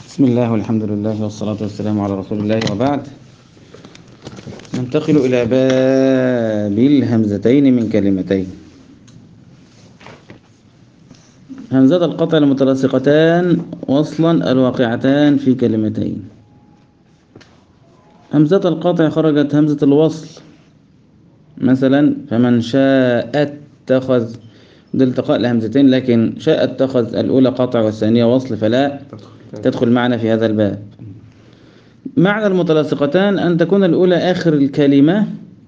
بسم الله والحمد لله والصلاة والسلام على رسول الله وبعد ننتقل إلى باب الهمزتين من كلمتين همزة القطع المتلاصقتان وصلا الواقعتان في كلمتين همزة القطع خرجت همزة الوصل مثلا فمن شاء اتخذ ده التقاء الهمزتين لكن شاء اتخذ الأولى قطع والثانية وصل فلا تدخل معنا في هذا الباب معنى المتلاصقتان أن تكون الأولى آخر الكلمة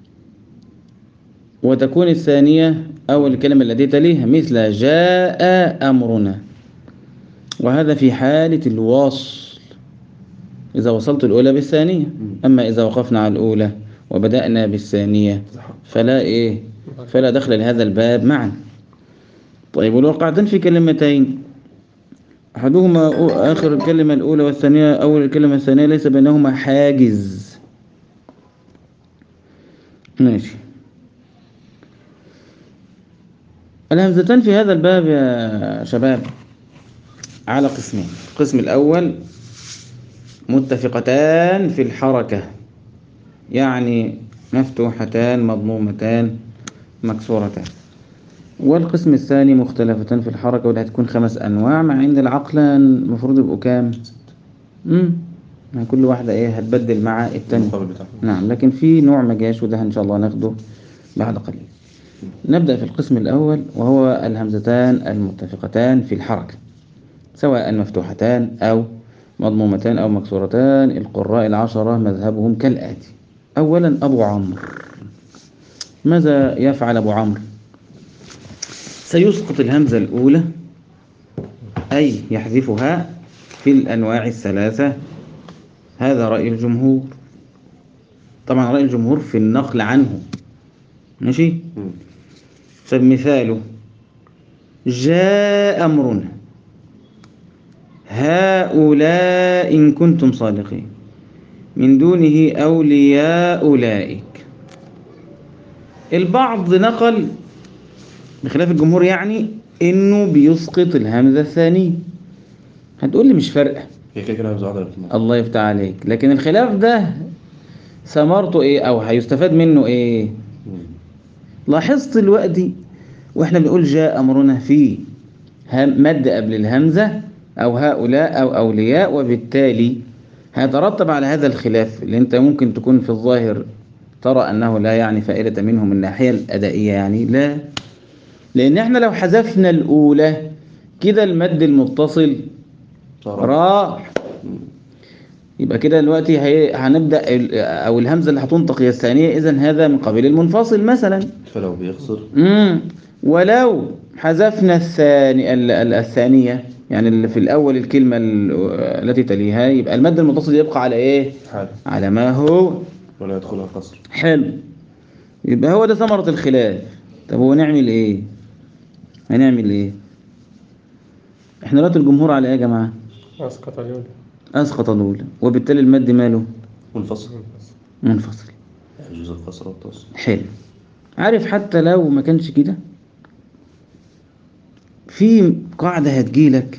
وتكون الثانية أول الكلمة التي تليها مثل جاء أمرنا وهذا في حالة الوصل إذا وصلت الأولى بالثانية أما إذا وقفنا على الأولى وبدأنا بالثانية فلا إيه فلا دخل لهذا الباب معا طيب والواقعتين في كلمتين أحدهما آخر الكلمة الأولى والثانية أول الكلمة الثانية ليس بينهما حاجز ماشي الهمزتان في هذا الباب يا شباب على قسمين القسم الأول متفقتان في الحركة يعني مفتوحتان مضمومتان مكسورتان والقسم الثاني مختلفتان في الحركة وده هتكون خمس أنواع مع إن العقلان المفروض يبقوا كام؟ امم يعني كل واحدة إيه هتبدل مع التانية نعم لكن في نوع ما جاش وده إن شاء الله ناخده بعد قليل نبدأ في القسم الأول وهو الهمزتان المتفقتان في الحركة سواء مفتوحتان أو مضمومتان أو مكسورتان القراء العشرة مذهبهم كالآتي أولا أبو عمرو ماذا يفعل أبو عمرو سيسقط الهمزة الأولى أي يحذفها في الأنواع الثلاثة هذا رأي الجمهور طبعا رأي الجمهور في النقل عنه ماشي فمثاله جاء أمرنا هؤلاء إن كنتم صادقين من دونه أولياء أولئك البعض نقل بخلاف الجمهور يعني انه بيسقط الهمزه الثانيه هتقول لي مش فارقه هي كده كده همزه واحده الله يفتح عليك لكن الخلاف ده ثمرته ايه او هيستفاد منه ايه لاحظت دلوقتي واحنا بنقول جاء امرنا في مد قبل الهمزه او هؤلاء او اولياء وبالتالي هيترتب على هذا الخلاف اللي انت ممكن تكون في الظاهر ترى انه لا يعني فائده منه من الناحيه الادائيه يعني لا لان احنا لو حذفنا الاولى كده المد المتصل راح يبقى كده دلوقتي هي... هنبدا او الهمزه اللي هتنطق هي الثانيه اذا هذا من قبيل المنفصل مثلا فلو بيخسر امم ولو حذفنا الثاني الثانيه يعني اللي في الاول الكلمه التي تليها يبقى المد المتصل يبقى على ايه حال على ما هو ولا يدخلها قصر حلو يبقى هو ده ثمره الخلاف طب هو نعمل ايه هنعمل ايه احنا دلوقتي الجمهور على ايه يا جماعه أسقط الأولى اسقط الاولى وبالتالي المد ماله منفصل منفصل يجوز القصر والتصل حلو عارف حتى لو ما كانش كده في قاعدة هتجيلك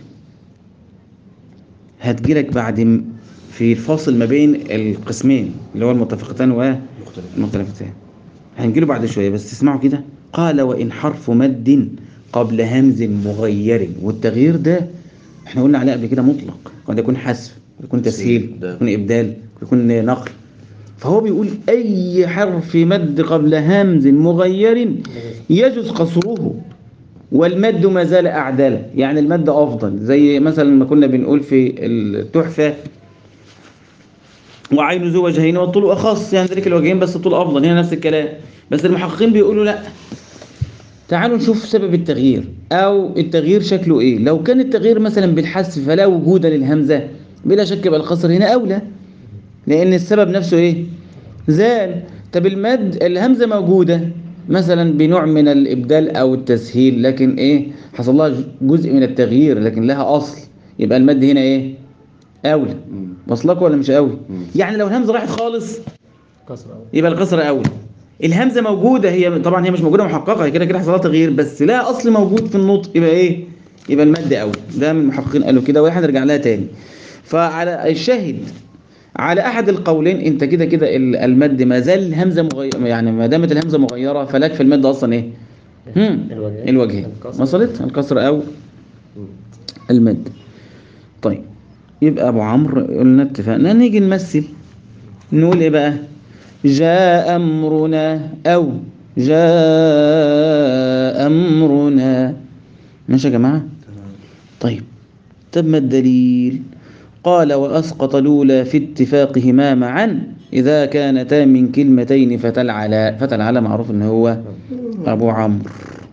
هتجيلك بعد م- في الفاصل ما بين القسمين اللي هو المتفقتان مختلف والمختلفتان هنجيله بعد شوية بس تسمعوا كده قال وإن حرف مد قبل همز مغير والتغيير ده احنا قلنا عليه قبل كده مطلق قد يكون حذف قد يكون تسهيل ده. قد يكون إبدال قد يكون نقل فهو بيقول أي حرف مد قبل همز مغير يجوز قصره والمد ما زال أعدل يعني المد أفضل زي مثلا ما كنا بنقول في التحفة وعين ذو وجهين والطول أخص يعني ذلك الوجهين بس الطول أفضل هنا نفس الكلام بس المحققين بيقولوا لا تعالوا نشوف سبب التغيير أو التغيير شكله إيه لو كان التغيير مثلا بالحذف فلا وجود للهمزة بلا شك يبقى القصر هنا أولى لأن السبب نفسه إيه زال طب المد الهمزة موجودة مثلا بنوع من الإبدال أو التسهيل لكن إيه حصل لها جزء من التغيير لكن لها أصل يبقى المد هنا إيه أولى مم. وصلك ولا مش أولى مم. يعني لو الهمزة راحت خالص كسر أول يبقى القصر أولى الهمزة موجودة هي طبعا هي مش موجودة محققة هي كده كده حصل لها تغيير بس لها أصل موجود في النطق يبقى إيه يبقى المد أولى ده من المحققين قالوا كده وإحنا هنرجع لها تاني فعلى الشاهد على احد القولين انت كده كده ال- المد ما زال الهمزه مغيره يعني ما دامت الهمزه مغيره فلك في المد اصلا ايه هم الوجهين. الوجهين الكسر. وصلت الكسر او المد طيب يبقى ابو عمرو قلنا اتفقنا نيجي نمثل نقول ايه بقى جاء امرنا او جاء امرنا ماشي يا جماعه طيب طب ما الدليل قال وأسقط الأولى في اتفاقهما معا إذا كانتا من كلمتين فتلعلا فتلعلا معروف إن هو أبو عمرو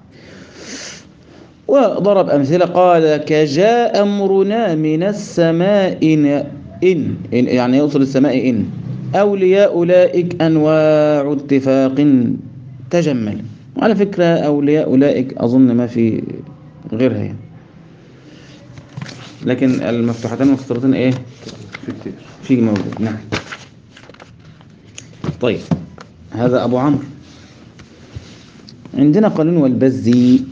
وضرب أمثلة قال كجاء أمرنا من السماء إن, إن إن- يعني يوصل السماء إن أولياء أولئك أنواع اتفاق تجمل وعلى فكرة أولياء أولئك أظن ما في غيرها يعني لكن المفتوحتين والمكسورتين ايه في كتير في موجود نعم طيب هذا ابو عمرو عندنا قانون والبزي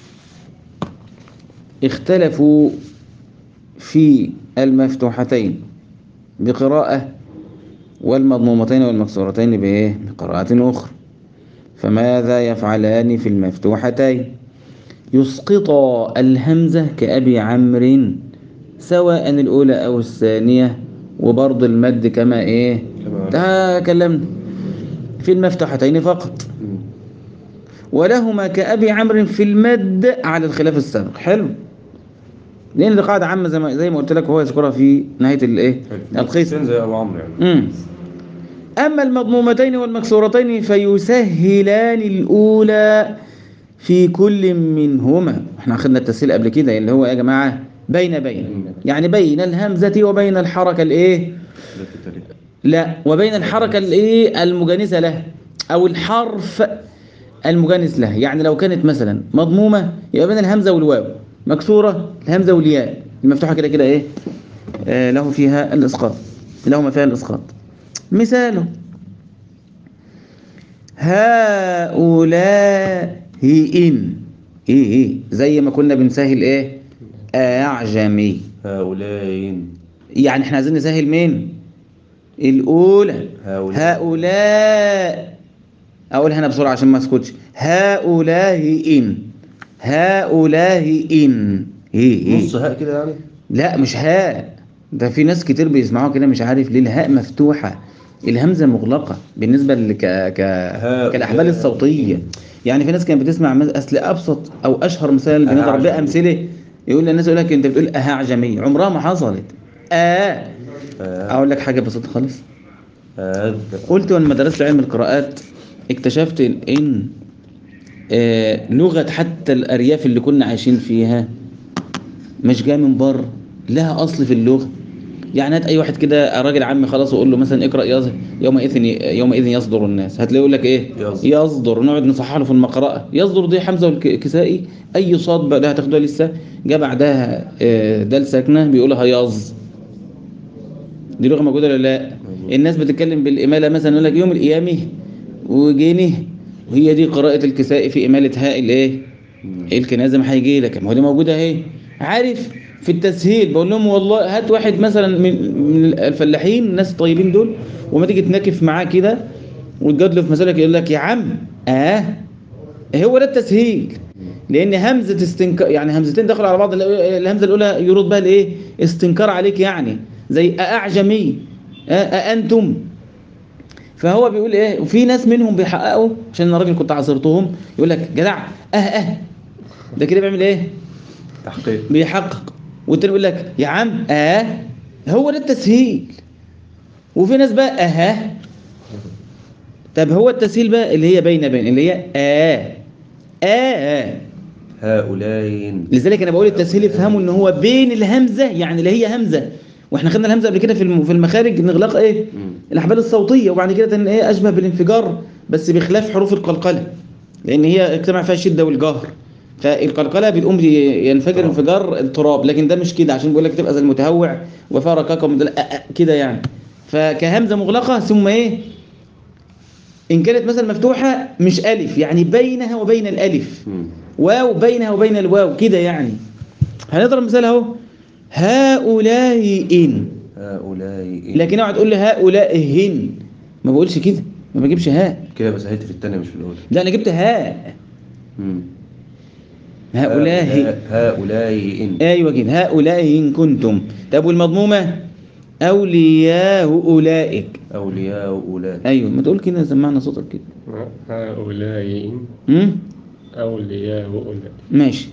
اختلفوا في المفتوحتين بقراءة والمضمومتين والمكسورتين بايه بقراءة اخرى فماذا يفعلان في المفتوحتين يسقط الهمزة كأبي عمرو سواء الأولى أو الثانية وبرض المد كما إيه كما- تكلمنا في المفتوحتين فقط مم. ولهما كأبي عمرو في المد على الخلاف السابق حلو لأن دي قاعدة عامة زي ما زي ما قلت لك وهو يذكرها في نهاية الإيه القسم زي ابو عمرو يعني مم. أما المضمومتين والمكسورتين فيسهلان الأولى في كل منهما احنا أخذنا التسهيل قبل كده اللي هو يا جماعة بين بين يعني بين الهمزة وبين الحركة الإيه التي تليها لا وبين الحركة الإيه المجانسة له أو الحرف المجانس له يعني لو كانت مثلا مضمومة يبقى بين الهمزة والواو مكسورة الهمزة والياء المفتوحة كده كده إيه آه له فيها الإسقاط لهما فيها الإسقاط مثاله هؤلاء إن إيه إيه زي ما كنا بنسهل إيه أعجمي هؤلاء يعني احنا عايزين نسهل مين الأولى هؤلاء. هؤلاء أقولها أنا بسرعة عشان ما اسكتش هؤلاء إن هؤلاء إن إيه إيه نص هاء كده يعني لا مش هاء ده في ناس كتير بيسمعوها كده مش عارف ليه الهاء مفتوحة الهمزة مغلقة بالنسبة لك ك... هاء. كالأحبال الصوتية يعني في ناس كانت بتسمع مز- أصل أبسط أو أشهر مثال بنضرب بيه أعجمي. أمثلة يقول للناس يقول لك أنت بتقول أها أعجمي عمرها ما حصلت آه آه. أقول لك حاجة بسيطة خالص هذا قلت لما درست علم القراءات اكتشفت ان آه، لغة حتى الأرياف اللي كنا عايشين فيها مش جاية من بره لها أصل في اللغة يعني هات أي واحد كده راجل عمي خلاص وقول له مثلا اقرأ يز- يومئذ يومئذ يصدر الناس هتلاقيه يقول لك إيه يصدر. يصدر نقعد نصحح له في المقرأة يصدر دي حمزة والكسائي أي صاد بقى ده هتاخدوها لسه جه بعدها آه، دال ساكنة بيقولها يظ دي لغة موجودة ولا لا موجودة. الناس بتتكلم بالإمالة مثلا يقول لك يوم القيامة وجيني وهي دي قراءة الكسائي في إمالة هاء الإيه مم. الكنازة ما هيجي لك ما هو دي موجودة اهي عارف في التسهيل بقول لهم والله هات واحد مثلا من من الفلاحين الناس الطيبين دول وما تيجي تناكف معاه كده وتجادله في مسألة يقول لك يا عم اه هو ده التسهيل لان همزه استنكار يعني همزتين دخلوا على بعض الهمزه الاولى يرد بها الايه استنكار عليك يعني زي اعجمي أأنتم فهو بيقول ايه وفي ناس منهم بيحققوا عشان انا راجل كنت عاصرتهم يقول لك جدع اه اه ده كده بيعمل ايه تحقيق بيحقق والتاني يقول لك يا عم اه هو ده التسهيل وفي ناس بقى اها طب هو التسهيل بقى اللي هي بين بين اللي هي اه اه, آه. هؤلاء لذلك انا بقول التسهيل افهموا ان هو بين الهمزه يعني اللي هي همزه واحنا خدنا الهمزه قبل كده في الم- في المخارج نغلق ايه مم. الاحبال الصوتيه وبعد كده تن- ايه اشبه بالانفجار بس بخلاف حروف القلقله لان هي اجتمع فيها الشده والجهر فالقلقله بتقوم ي- ينفجر طبعا. انفجار التراب لكن ده مش كده عشان بيقول لك تبقى زي المتهوع وفيها ركاكه ومدل- أ- أ- كده يعني فكهمزه مغلقه ثم ايه ان كانت مثلا مفتوحه مش الف يعني بينها وبين الالف مم. واو بينها وبين الواو كده يعني هنضرب مثال اهو هؤلاء إن هؤلاء إن لكن اوعى تقول لي هؤلاء هن ما بقولش كده ما بجيبش هاء كده بس هيت في الثانية مش في الأولى لا انا جبت هاء مم. هؤلاء هؤلاء إن ايوه كده هؤلاء ان كنتم طب والمضمومه اولياء اولئك أولياء أولئك ايوه ما تقول كده سمعنا صوتك كده هؤلاء امم أولياء أولئك ماشي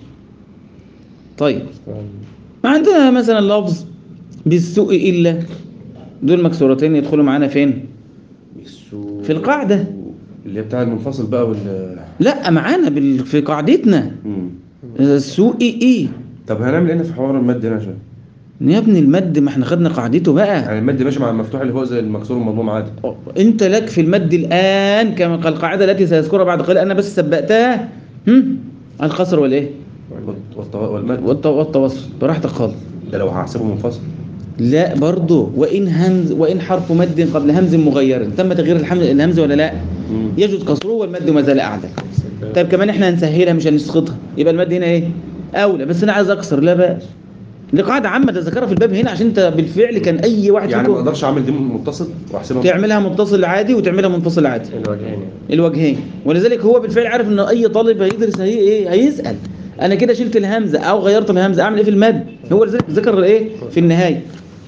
طيب عندنا مثلا لفظ بالسوء الا دول مكسورتين يدخلوا معانا فين بالسوء في القاعدة. اللي هي بتاع المنفصل بقى وال لا معانا بال... في قاعدتنا مم. السوء ايه طب هنعمل ايه في حوار المد هنا عشان يا ابني المد ما احنا خدنا قاعدته بقى يعني المد ماشي مع المفتوح اللي هو زي المكسور المضموم عادي انت لك في المد الان كما قال القاعده التي سيذكرها بعد قليل انا بس سبقتها هم القصر والايه والت- والت- والمد والت- والتوسط براحتك خالص ده لو هحسبه منفصل لا برضه وان همز وان حرف مد قبل همز مغير تم تغيير الحمز الهمز ولا لا مم. يجوز كسره والمد ما زال اعلى طيب كمان احنا هنسهلها مش هنسقطها يبقى المد هنا ايه اولى بس انا عايز اكسر لا بأس دي قاعده عامه تذكرها في الباب هنا عشان انت بالفعل كان اي واحد يعني ما فيكم اقدرش اعمل دي متصل واحسبها تعملها متصل عادي وتعملها منفصل عادي الوجهين يعني الوجهين ولذلك هو بالفعل عارف ان اي طالب هيدرس هي ايه هيسال انا كده شلت الهمزه او غيرت الهمزه اعمل ايه في المد هو لذلك ذكر ايه في النهايه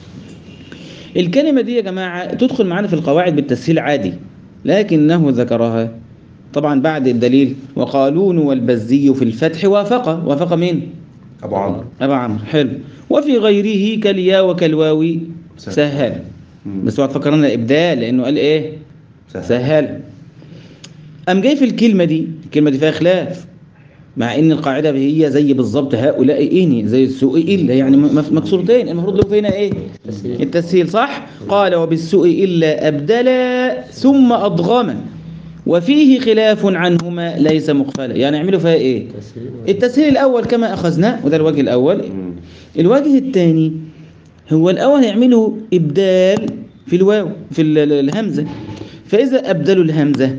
الكلمه دي يا جماعه تدخل معانا في القواعد بالتسهيل عادي لكنه ذكرها طبعا بعد الدليل وقالون والبزي في الفتح وافق وافق مين ابو عمرو ابا عمرو حلو وفي غيره كاليا وكالواو سهل مم. بس هو تفكرنا ابدال لانه قال ايه سهل سهل أم جاي في الكلمة دي الكلمة دي فيها خلاف مع ان القاعدة هي زي بالظبط هؤلاء إني زي السوء إلا يعني م- مكسورتين المفروض له فينا إيه تسهيل. التسهيل صح قال وبالسوء إلا أبدلا ثم أضغما وفيه خلاف عنهما ليس مقفلا يعني يعملوا فيها إيه تسهيل التسهيل الأول كما أخذناه وده الوجه الأول مم. الوجه الثاني هو الأول هيعملوا إبدال في الواو في ال- ال- الهمزة فإذا أبدلوا الهمزة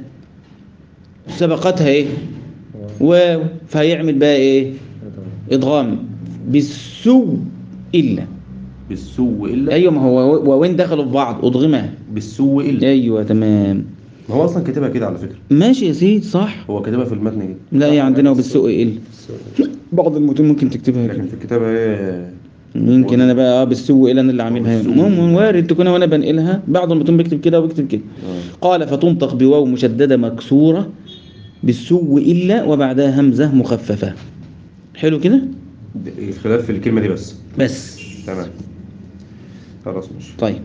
سبقتها إيه واو فهيعمل بقى إيه إضغام بالسو إلا بالسوء الا أيوة ما هو وين دخلوا في بعض أضغمها بالسوء الا أيوة تمام ما هو اصلا كاتبها كده على فكره ماشي يا سيدي صح هو كاتبها في المتن كده لا هي عندنا وبالسوء إلا بعض المتون ممكن تكتبها لكن كده في الكتابه ايه يمكن انا بقى اه بالسوء الى انا اللي عاملها بالسوء. المهم وارد تكون وانا بنقلها بعض المتون بيكتب كده وبيكتب كده آه. قال فتنطق بواو مشدده مكسوره بالسوء الا وبعدها همزه مخففه حلو كده ده الخلاف في الكلمه دي بس بس تمام خلاص ماشي طيب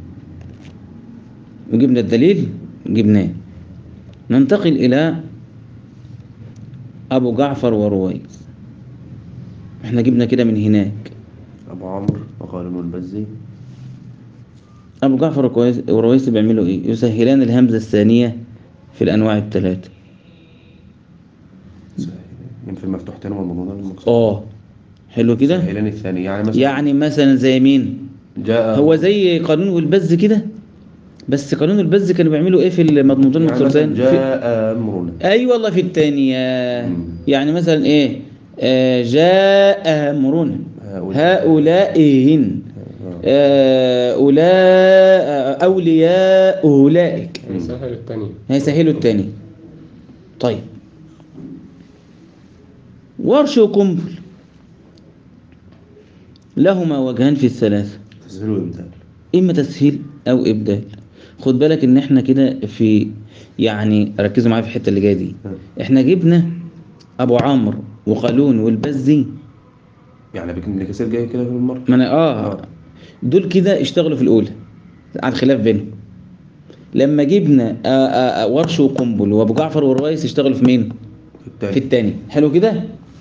وجبنا الدليل جبناه ننتقل الى ابو جعفر ورويس احنا جبنا كده من هناك ابو عمرو وقالون البزي أبو جعفر وكويس- ورويس بيعملوا إيه؟ يسهلان الهمزة الثانية في الأنواع الثلاثة. ينفع المفتوحتين والمضمومين المقصود آه حلو كده؟ سهلان الثاني يعني مثلا يعني مثلا زي مين؟ جاء هو زي قانون والبز كده بس قانون البز كانوا بيعملوا إيه في المضمومتين يعني مثلا المكسورتين؟ في... جاء امرنا أي والله في الثانية مم. يعني مثلا إيه؟ آه جاء أمرنا هؤلاء. هؤلاء آه. آه أولاء أولياء أولئك سهل الثانية هيسهلوا التاني طيب ورش وقنبل لهما وجهان في الثلاثة تسهيل وابدال إما تسهيل أو إبدال خد بالك إن إحنا كده في يعني ركزوا معايا في الحتة اللي جاية دي إحنا جبنا أبو عمرو وقالون والبزي يعني بك- الكسير جاي كده في المره ما أنا آه آه. دول كده اشتغلوا في الأولى على الخلاف بينهم لما جبنا آه، آه، آه، ورش وقنبل وأبو جعفر والرئيس اشتغلوا في مين؟ في الثاني في الثاني حلو كده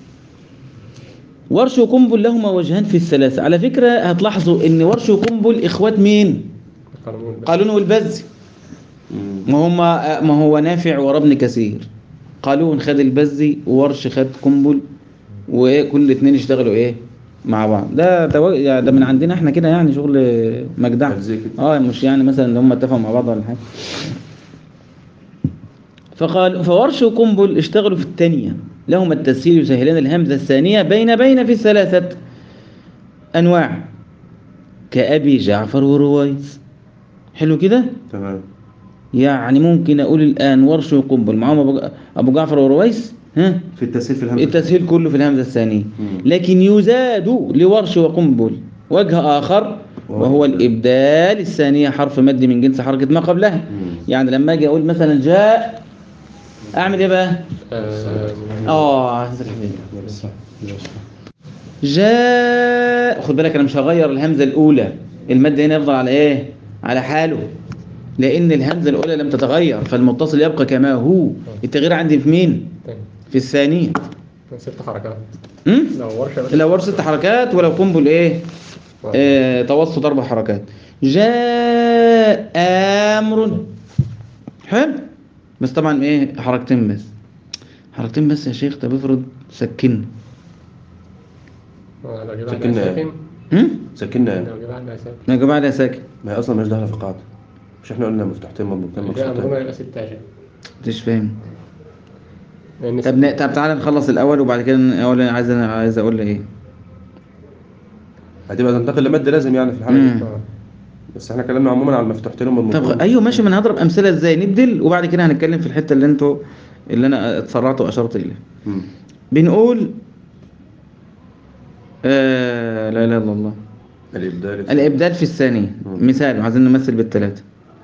ورش وقنبل لهما وجهان في الثلاثة على فكرة هتلاحظوا ان ورش وقنبل اخوات مين قانون قالون والبز مم. ما هما ما هو نافع ورا ابن كثير قالون خد البزي وورش خد قنبل وكل اتنين اشتغلوا ايه مع بعض ده تو... يعني ده من عندنا احنا كده يعني شغل مجدع زي كده. اه مش يعني مثلا ان هم اتفقوا مع بعض ولا حاجه فقال فورش وقنبل اشتغلوا في الثانيه لهما التسهيل يسهلان الهمزه الثانيه بين بين في الثلاثه انواع كأبي جعفر ورويس حلو كده تمام يعني ممكن أقول الآن ورش وقنبل معاهم أبو- أبو جعفر ورويس ها في التسهيل في الهمزة التسهيل كله في الهمزة الثانية مم. لكن يزاد لورش وقنبل وجه آخر وهو الإبدال الثانية حرف مد من جنس حركة ما قبلها مم. يعني لما أجي أقول مثلا جاء أعمل إيه بقى؟ آه، آه هذا الحبيب. جاء خد بالك أنا مش هغير الهمزة الأولى المد هنا يفضل على إيه؟ على حاله لأن الهمزة الأولى لم تتغير فالمتصل يبقى كما هو التغيير عندي في مين؟ تاني في الثانية ست حركات م? لو ورشة بس لو ورش ست حركات ولو قنبل ايه آه توسط اربع حركات جاء امر حلو بس طبعا ايه حركتين بس حركتين بس يا شيخ طب افرض سكن آه، لو جيب سكننا عليها يعني. ساكن سكننا يعني لو جيب عليها ساكن يا جماعه ده ساكن ما هي اصلا مش داخله في القاعده مش احنا قلنا مفتوحتين مضمومتين جاء أمرنا مكسورتين يبقى ست عشر مش فاهم لأن طب ن- طب تعالى نخلص الاول وبعد كده ن- اول أنا عايز انا عايز اقول ايه هتبقى تنتقل لمد لازم يعني في الحاله مم. دي بس احنا اتكلمنا عموما على المفتوحتين طب والمضمومتين ايوه ماشي ما انا هضرب امثله ازاي نبدل وبعد كده هنتكلم في الحته اللي انتوا اللي انا اتسرعت واشرت اليها مم. بنقول آه لا اله الا الله الابدال الابدال في الثانيه مم. مثال عايزين نمثل بالثلاثه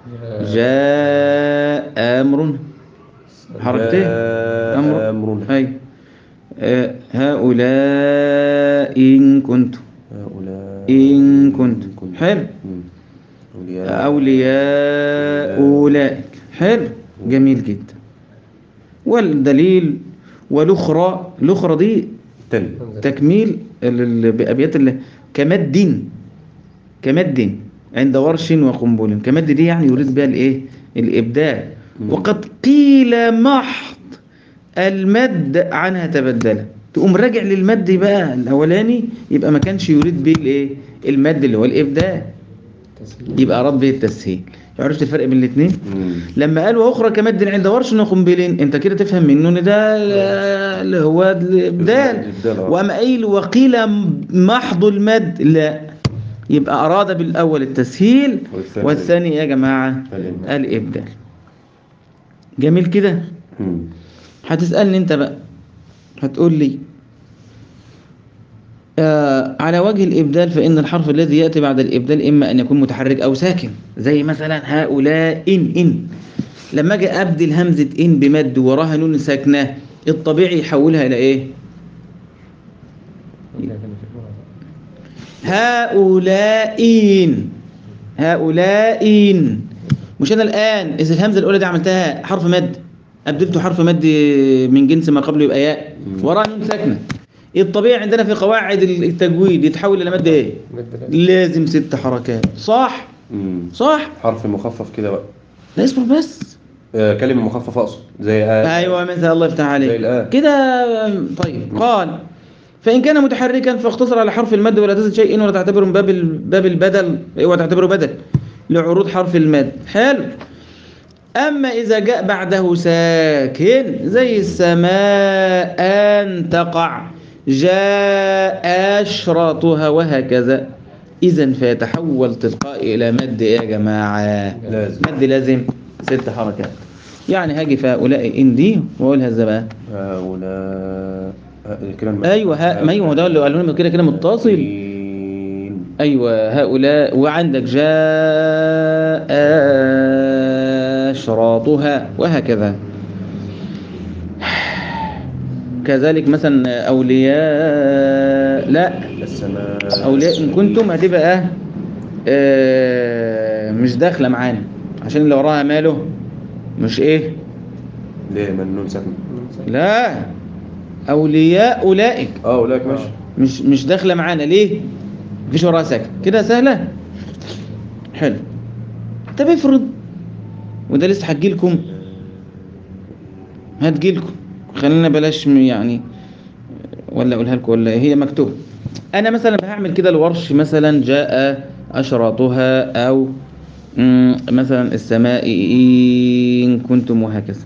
جاء امر حركتين جاء أمرنا. اي آه هؤلاء ان كنتم هؤلاء ان كنتم حلو مم. أولياء اولياء اولئك حلو جميل جدا والدليل والاخرى الاخرى دي تاني تكميل ال- ال- بأبيات الله كمد كمد عند ورش وقنبل كمد دي يعني يريد بها الايه الابداع مم. وقد قيل محض المد عنها تبدل تقوم راجع للمد بقى الاولاني يبقى ما كانش يريد به الايه المد اللي هو الابداع يبقى اراد به التسهيل عرفت الفرق بين الاثنين مم. لما قال واخرى كمد عند ورش وقنبلين انت كده تفهم منه ان ده اللي هو الابدال الإبدال، آه. واما قيل وقيل محض المد لا يبقى اراد بالاول التسهيل والثاني- والثاني يا جماعه الإبدال. الابدال جميل كده مم. هتسالني انت بقى هتقول لي آه على وجه الإبدال فإن الحرف الذي يأتي بعد الإبدال إما أن يكون متحرك أو ساكن زي مثلا هؤلاء إن إن لما أجي أبدل همزة إن بمد وراها نون ساكنة الطبيعي يحولها إلى إيه؟ هؤلاء هؤلاء مش أنا الآن إذا الهمزة الأولى دي عملتها حرف مد أبدلته حرف مد من جنس ما قبله يبقى ياء مم. وراها نون ساكنة الطبيعي عندنا في قواعد التجويد يتحول إلى مد إيه؟ مد لازم. لازم ست حركات صح مم. صح حرف مخفف كده بقى لا اصبر بس آه كلمة مخففة أقصد زي آه ايوه مثل الله يفتح زي عليك الآن. كده طيب قال فإن كان متحركا فاختصر على حرف المد ولا تزد شيء ولا تعتبره من باب ال- باب البدل اوعى تعتبره بدل لعروض حرف المد حلو أما إذا جاء بعده ساكن زي السماء أن تقع جاء أشرطها وهكذا إذا فيتحول تلقائي إلى مد إيه يا جماعة لازم. مد لازم ست حركات يعني هاجي في هؤلاء إن دي وأقولها إزاي بقى هؤلاء آه، كده الم- أيوه ها ما أيوه ده اللي قالوا لنا كده كده متصل مين. أيوة هؤلاء وعندك جاء أشراطها وهكذا كذلك مثلا أولياء لا السماء أولياء إن كنتم هتبقى آه، مش داخلة معانا عشان اللي وراها ماله مش إيه ليه منون ساكن لا أولياء أولئك اه أولئك ماشي مش مش داخله معانا ليه مفيش وراها ساكن كده سهله حلو طب افرض وده لسه هتجيلكم هتجيلكم خلينا بلاش م- يعني ولا اقولها لكم ولا إيه؟ هي مكتوبه انا مثلا هعمل كده الورش مثلا جاء اشراطها او مم، مثلا السماء ان كنتم وهكذا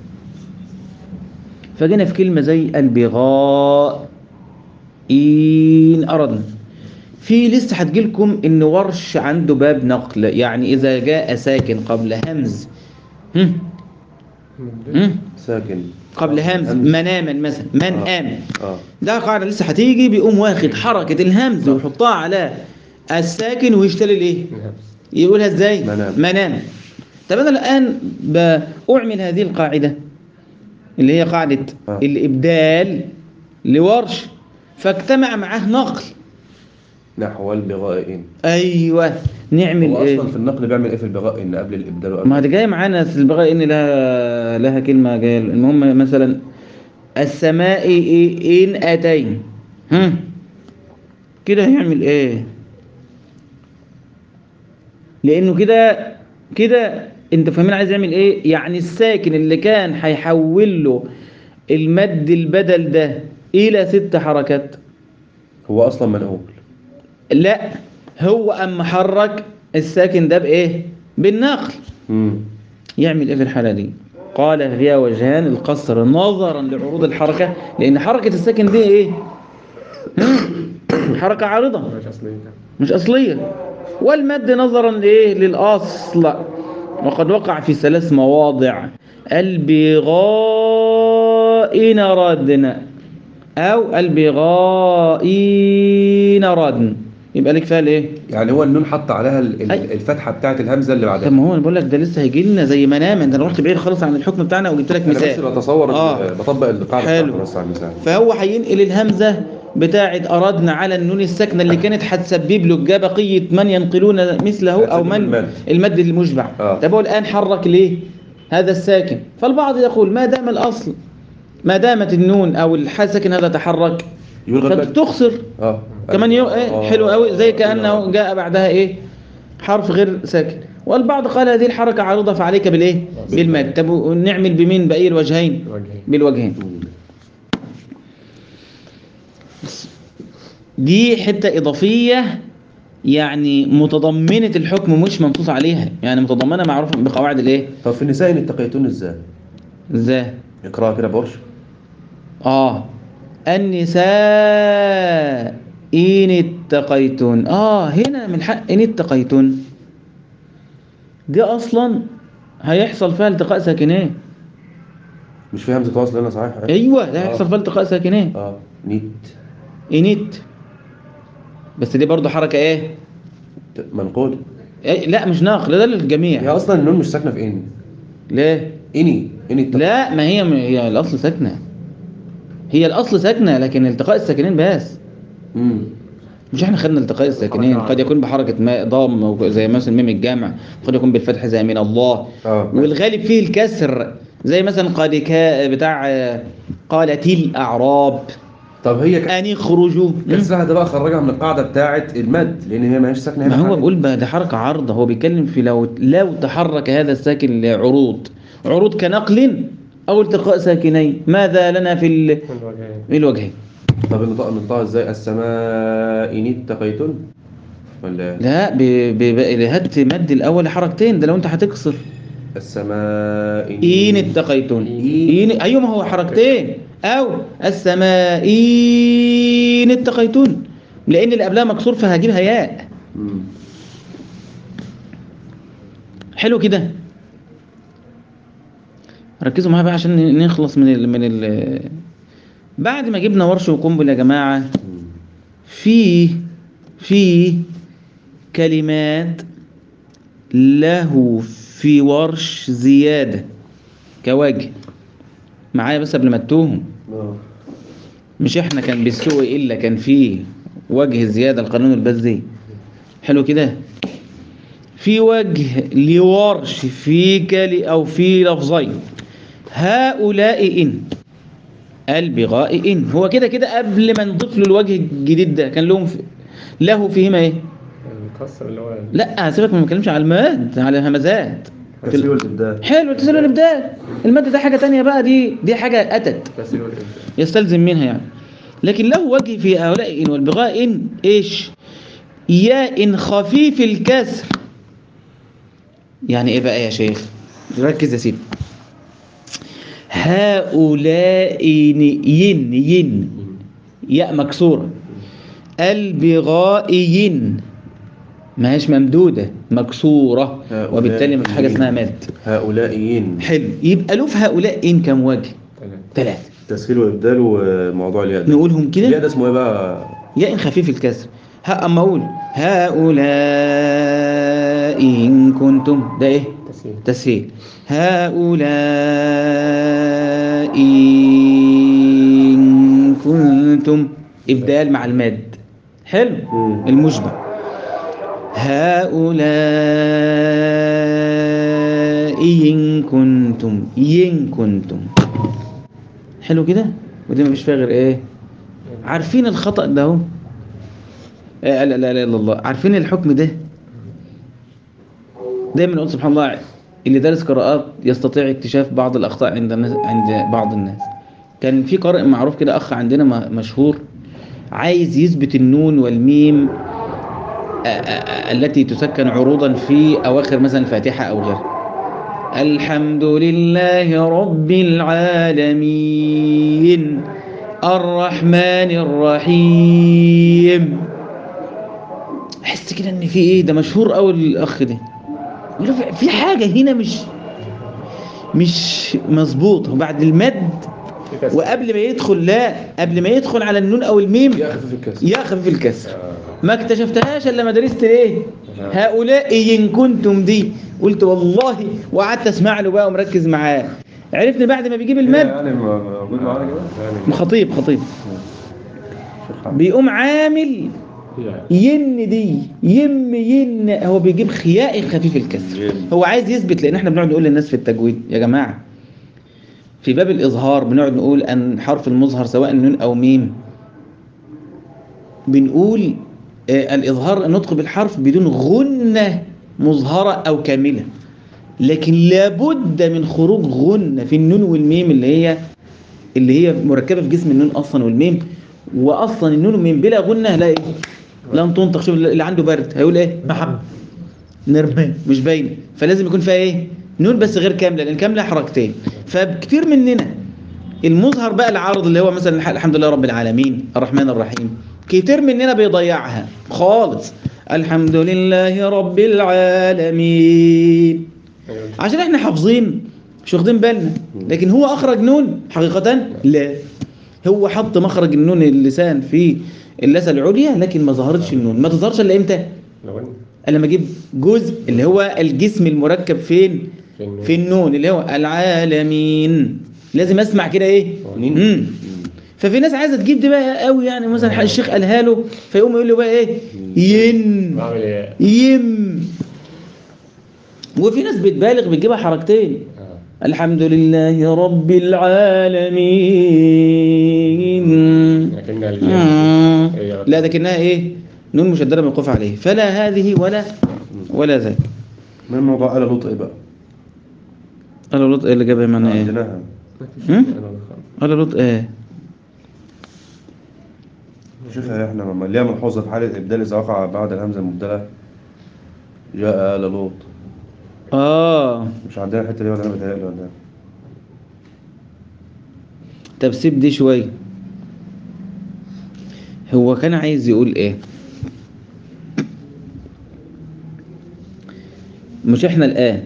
فجينا في كلمه زي البغاء إن أردنا في لسه هتجيلكم ان ورش عنده باب نقل يعني اذا جاء ساكن قبل همز هم؟ هم؟ ساكن قبل همز همز. مناما مثلا من آه. آمن اه ده قاعدة لسه هتيجي بيقوم واخد حركة الهمز ويحطها على الساكن ويشتري الايه الهمس يقولها ازاي منام. منام طب انا الان باعمل هذه القاعدة اللي هي قاعدة آه. الابدال لورش فاجتمع معاه نقل نحو البغاء إن ايوه نعمل هو ايه أصلا في النقل بيعمل إيه في البغاء إن قبل الإبدال وقبل ما ده جاي معانا في البغاء ان لها لها كلمه جايه المهم مثلا السماء إيه ان اتين هم كده هيعمل ايه لانه كده كده انت فاهمين عايز يعمل ايه يعني الساكن اللي كان هيحول له المد البدل ده الى ست حركات هو أصلا منقول لا هو اما حرك الساكن ده بايه بالنقل امم يعمل ايه في الحالة دي قال فيها وجهان القصر نظرا لعروض الحركة لان حركة الساكن دي ايه هم؟ حركة عارضة مش أصلي مش اصلية والمد نظرا لايه للاصل وقد وقع في ثلاث مواضع البغاء ردن او البغائين ردن يبقى لك فيها الايه يعني هو النون حط عليها ال- ال- أي. الفتحة بتاعت الهمزة اللي طب بعدها ما هو انا بقول لك ده لسه هيجي لنا زي ما نام انت رحت بعيد خالص عن الحكم بتاعنا وجبت لك أنا بس مثال بتصور آه. بطبق القاعدة حلو. بتاعته بس على المثال فهو هينقل الهمزة بتاعة أردنا على النون الساكنة اللي كانت هتسبب له جا بقية من ينقلون مثله أو هتسبب من المد. المد المشبع آه. طب هو الآن حرك ليه هذا الساكن فالبعض يقول ما دام الأصل ما دامت النون أو الساكن هذا تحرك يلغى المد فتخسر اه كمان يو... إيه آه. حلو قوي زي كأنه آه. جاء بعدها إيه حرف غير ساكن والبعض قال هذه الحركة عارضة فعليك بالإيه بالمد طب نعمل بمين بأي الوجهين الوجهين بالوجهين مم. دي حتة إضافية يعني متضمنة الحكم مش منصوص عليها يعني متضمنة معروفة بقواعد الإيه؟ طب في النساء إن اتقيتون ازاي؟ إزاي؟ اقراها كده بورش آه النساء إن اتقيتن آه هنا من حق إن اتقيتن دي أصلا هيحصل فيها التقاء ساكنين مش في همزة واصل هنا صحيح؟ أيوه ده هيحصل فيها التقاء ساكنين اه نيت إنت بس دي برضو حركة إيه؟ ت- منقول إيه؟ لا مش ناقل ده للجميع هي اصلا النون مش ساكنه في ان ليه؟ اني اني التق- لا ما هي هي الاصل ساكنه هي الاصل ساكنه لكن التقاء الساكنين بس امم مش احنا خدنا التقاء الساكنين قد يكون بحركه ما ضم أو زي مثلا ميم الجمع قد يكون بالفتح زي من الله اه والغالب فيه الكسر زي مثلا قد كا بتاع آه، قالت الاعراب طب هي ك- ان اخرجوا كسرها ده بقى خرجها من القاعده بتاعه المد لان هي ما هيش ساكنه ما هنا هو حاجة. بيقول بقى ده حركه عارضه هو بيتكلم في لو لو تحرك هذا الساكن لعروض عروض كنقل او التقاء ساكنين ماذا لنا في ال- الوجهين الوجهين طب النطاق ننطقها ازاي السماء ان اتقيتن ولا لا ب- ب- ب- هات مد الاول حركتين ده لو انت هتكسر السماء إن اتقيتن إن- إن أيوة ما هو حركتين أو السماء إن اتقيتن لأن اللي قبلها مكسور فهجيبها ياء مم. حلو كده ركزوا معايا بقى عشان نخلص من ال من ال بعد ما جبنا ورش وقنبل يا جماعة مم. في في كلمات له في ورش زيادة كوجه معايا بس قبل ما تتوهم آه. مش احنا كان بالسوء الا كان فيه وجه زيادة القانون البزي حلو كده في وجه لورش في كلي او في لفظين هؤلاء ان البغاء ان هو كده كده قبل ما نضيف له الوجه الجديد ده كان لهم في له فيهما ايه الكسر اللي هو لا سيبك ما بنتكلمش على الماد على الهمزات تسويق والابدال حلو التسلل والابدال المادة ده حاجة تانية بقى دي دي حاجة أتت تسهيل والإبدال يستلزم منها يعني لكن له وجه في هؤلاء إن والبغاء إن إيش ياء خفيف الكسر يعني إيه بقى يا شيخ ركز يا سيدي هؤلاء ين ين ين ياء مكسورة البغائيين ما هيش ممدودة مكسورة هؤلاء وبالتالي مفيش حاجة اسمها مد هؤلائيين حلو يبقى له في هؤلاء إن كم وجه ثلاثة ثلاثة تسهيل وابدال وموضوع الياء ده نقولهم الياء كده ده اسمه ايه بقى ياء خفيف الكسر ها أما أقول هؤلاء إن كنتم ده إيه تسهيل تسهيل هؤلاء إن كنتم إبدال مع المد حلو مم. المشبع هؤلاء إن كنتم إن كنتم حلو كده ودي مفيش فيها غير إيه عارفين الخطأ ده اهو آه، لا لا لا الا الله عارفين الحكم ده دايما نقول سبحان الله اللي دارس قراءات يستطيع اكتشاف بعض الاخطاء عند الناس عند بعض الناس كان في قارئ معروف كده اخ عندنا م- مشهور عايز يثبت النون والميم آه، آه، آه، التي تسكن عروضا في اواخر مثلا الفاتحه او غيرها الحمد لله رب العالمين الرحمن الرحيم احس كده ان في ايه ده مشهور قوي الاخ ده يقول له في- في حاجه هنا مش مش مظبوط وبعد المد في كسر وقبل ما يدخل لا قبل ما يدخل على النون او الميم ياء خفيف الكسر يا خفيف الكسر آه. ما اكتشفتهاش الا لما درست ايه هؤلاء ان كنتم دي قلت والله وقعدت اسمع له بقى ومركز معاه عرفني بعد ما بيجيب المد يعني موجود معانا كده خطيب خطيب شيخ بيقوم عامل يا. ين دي يم ين هو بيجيب خياء خفيف الكسر ين. هو عايز يثبت لان احنا بنقعد نقول للناس في التجويد يا جماعه في باب الاظهار بنقعد نقول ان حرف المظهر سواء نون او ميم بنقول آه الاظهار النطق بالحرف بدون غنه مظهره او كامله لكن لابد من خروج غنه في النون والميم اللي هي اللي هي مركبه في جسم النون اصلا والميم واصلا النون والميم بلا غنه لا ايه لن تنطق شوف اللي عنده برد هيقول ايه محمد نرمان مش باينه فلازم يكون فيها ايه نون بس غير كامله لان كامله حركتين فكتير مننا المظهر بقى العارض اللي هو مثلا الح- الحمد لله رب العالمين الرحمن الرحيم كتير مننا بيضيعها خالص الحمد لله رب العالمين أيوة. عشان احنا حافظين مش واخدين بالنا لكن هو اخرج نون حقيقة لا هو حط مخرج النون اللسان في اللثة العليا لكن ما ظهرتش النون ما تظهرش الا امتى لو إن انا لما اجيب جزء اللي هو الجسم المركب فين في النون. في النون اللي هو العالمين لازم اسمع كده ايه نين. مم. ففي ناس عايزه تجيب دي بقى قوي يعني مثلا الشيخ قالها له فيقوم يقول له بقى ايه ين بعمل إيه؟ يم وفي ناس بتبالغ بتجيبها حركتين آه. الحمد لله رب العالمين لكنها الياء. مم. هي لا لكنها ايه نون مشدده موقوف عليه فلا هذه ولا ولا ذاك ما الموضوع آلة لوط ايه بقى؟ قال لوط ايه اللي جابها معنا ايه عندناها هم؟ أنا بخاف. قال لوط ايه شوفها احنا لما ليها ملحوظة في حالة إبدال إذا وقع بعد الهمزة المبدلة جاء آل لوط اه مش عندنا الحتة دي ولا أنا بتهيألي ولا إيه؟ طب سيب دي شويه هو كان عايز يقول ايه مش احنا الان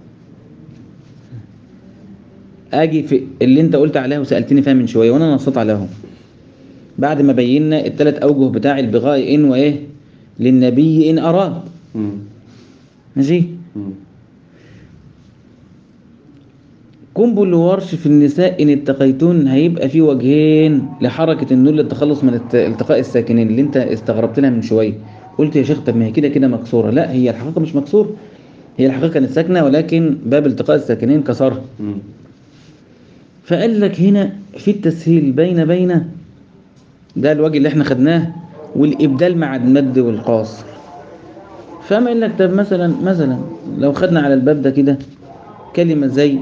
اجي في اللي انت قلت عليها وسالتني فيها من شويه وانا نصت عليهم بعد ما بينا الثلاث اوجه بتاع البغاء ان وايه للنبي ان اراد مم. ماشي مم. كومبو ورش في النساء إن اتقيتون هيبقى في وجهين لحركة النون للتخلص من الت- التقاء الساكنين اللي انت استغربت لها من شوية قلت يا شيخ طب ما هي كده كده مكسورة لا هي الحقيقة مش مكسورة هي الحقيقة كانت ساكنة ولكن باب التقاء الساكنين كسرها مم. فقال لك هنا في التسهيل بين بين ده الوجه اللي احنا خدناه والإبدال مع المد والقاصر فما قال لك طب مثلا مثلا لو خدنا على الباب ده كده كلمة زي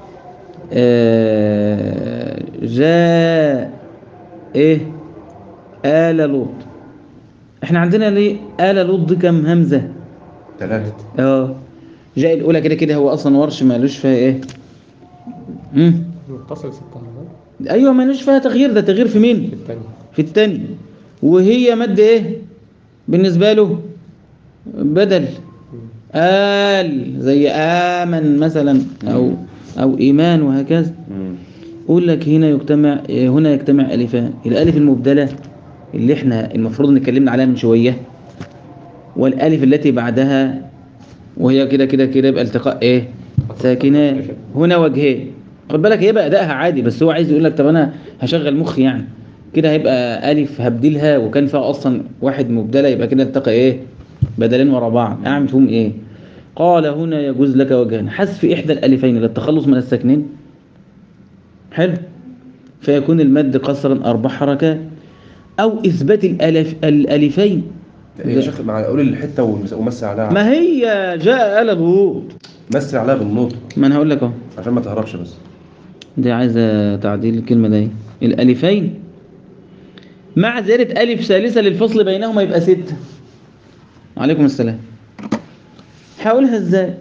آه، جاء ايه آل لوط احنا عندنا ليه آل لوط دي كام همزة ثلاثة اه جاء الأولى كده كده هو أصلا ورش مالوش فيها ايه مم. متصل ستة مرات ايوه مالوش فيها تغيير ده تغيير في مين في الثانية في التاني وهي مد ايه بالنسبة له بدل آل زي آمن مثلا أو أو إيمان وهكذا مم. يقول لك هنا يجتمع هنا يجتمع ألفان الألف المبدلة اللي احنا المفروض ان اتكلمنا عليها من شوية والألف التي بعدها وهي كده كده كده يبقى التقاء ايه ساكنان هنا وجهين خد بالك هيبقى أدائها عادي بس هو عايز يقول لك طب أنا هشغل مخي يعني كده هيبقى ألف هبدلها وكان فيها أصلا واحد مبدلة يبقى كده التقى ايه بدلين ورا بعض أعمل فيهم ايه قال هنا يجوز لك وجهان حذف إحدى الألفين للتخلص من الساكنين حلو فيكون المد قصرا أربع حركات أو إثبات الألف الألفين يا شيخ مع قول الحته ومس- ومسي عليها ما هي جاء آل الوضوط مسي عليها بالنطق ما أنا هقول لك أهو عشان ما تهربش بس دي عايزة تعديل الكلمة دي الألفين مع زيادة ألف ثالثة للفصل بينهما يبقى ستة عليكم السلام حاولها ازاي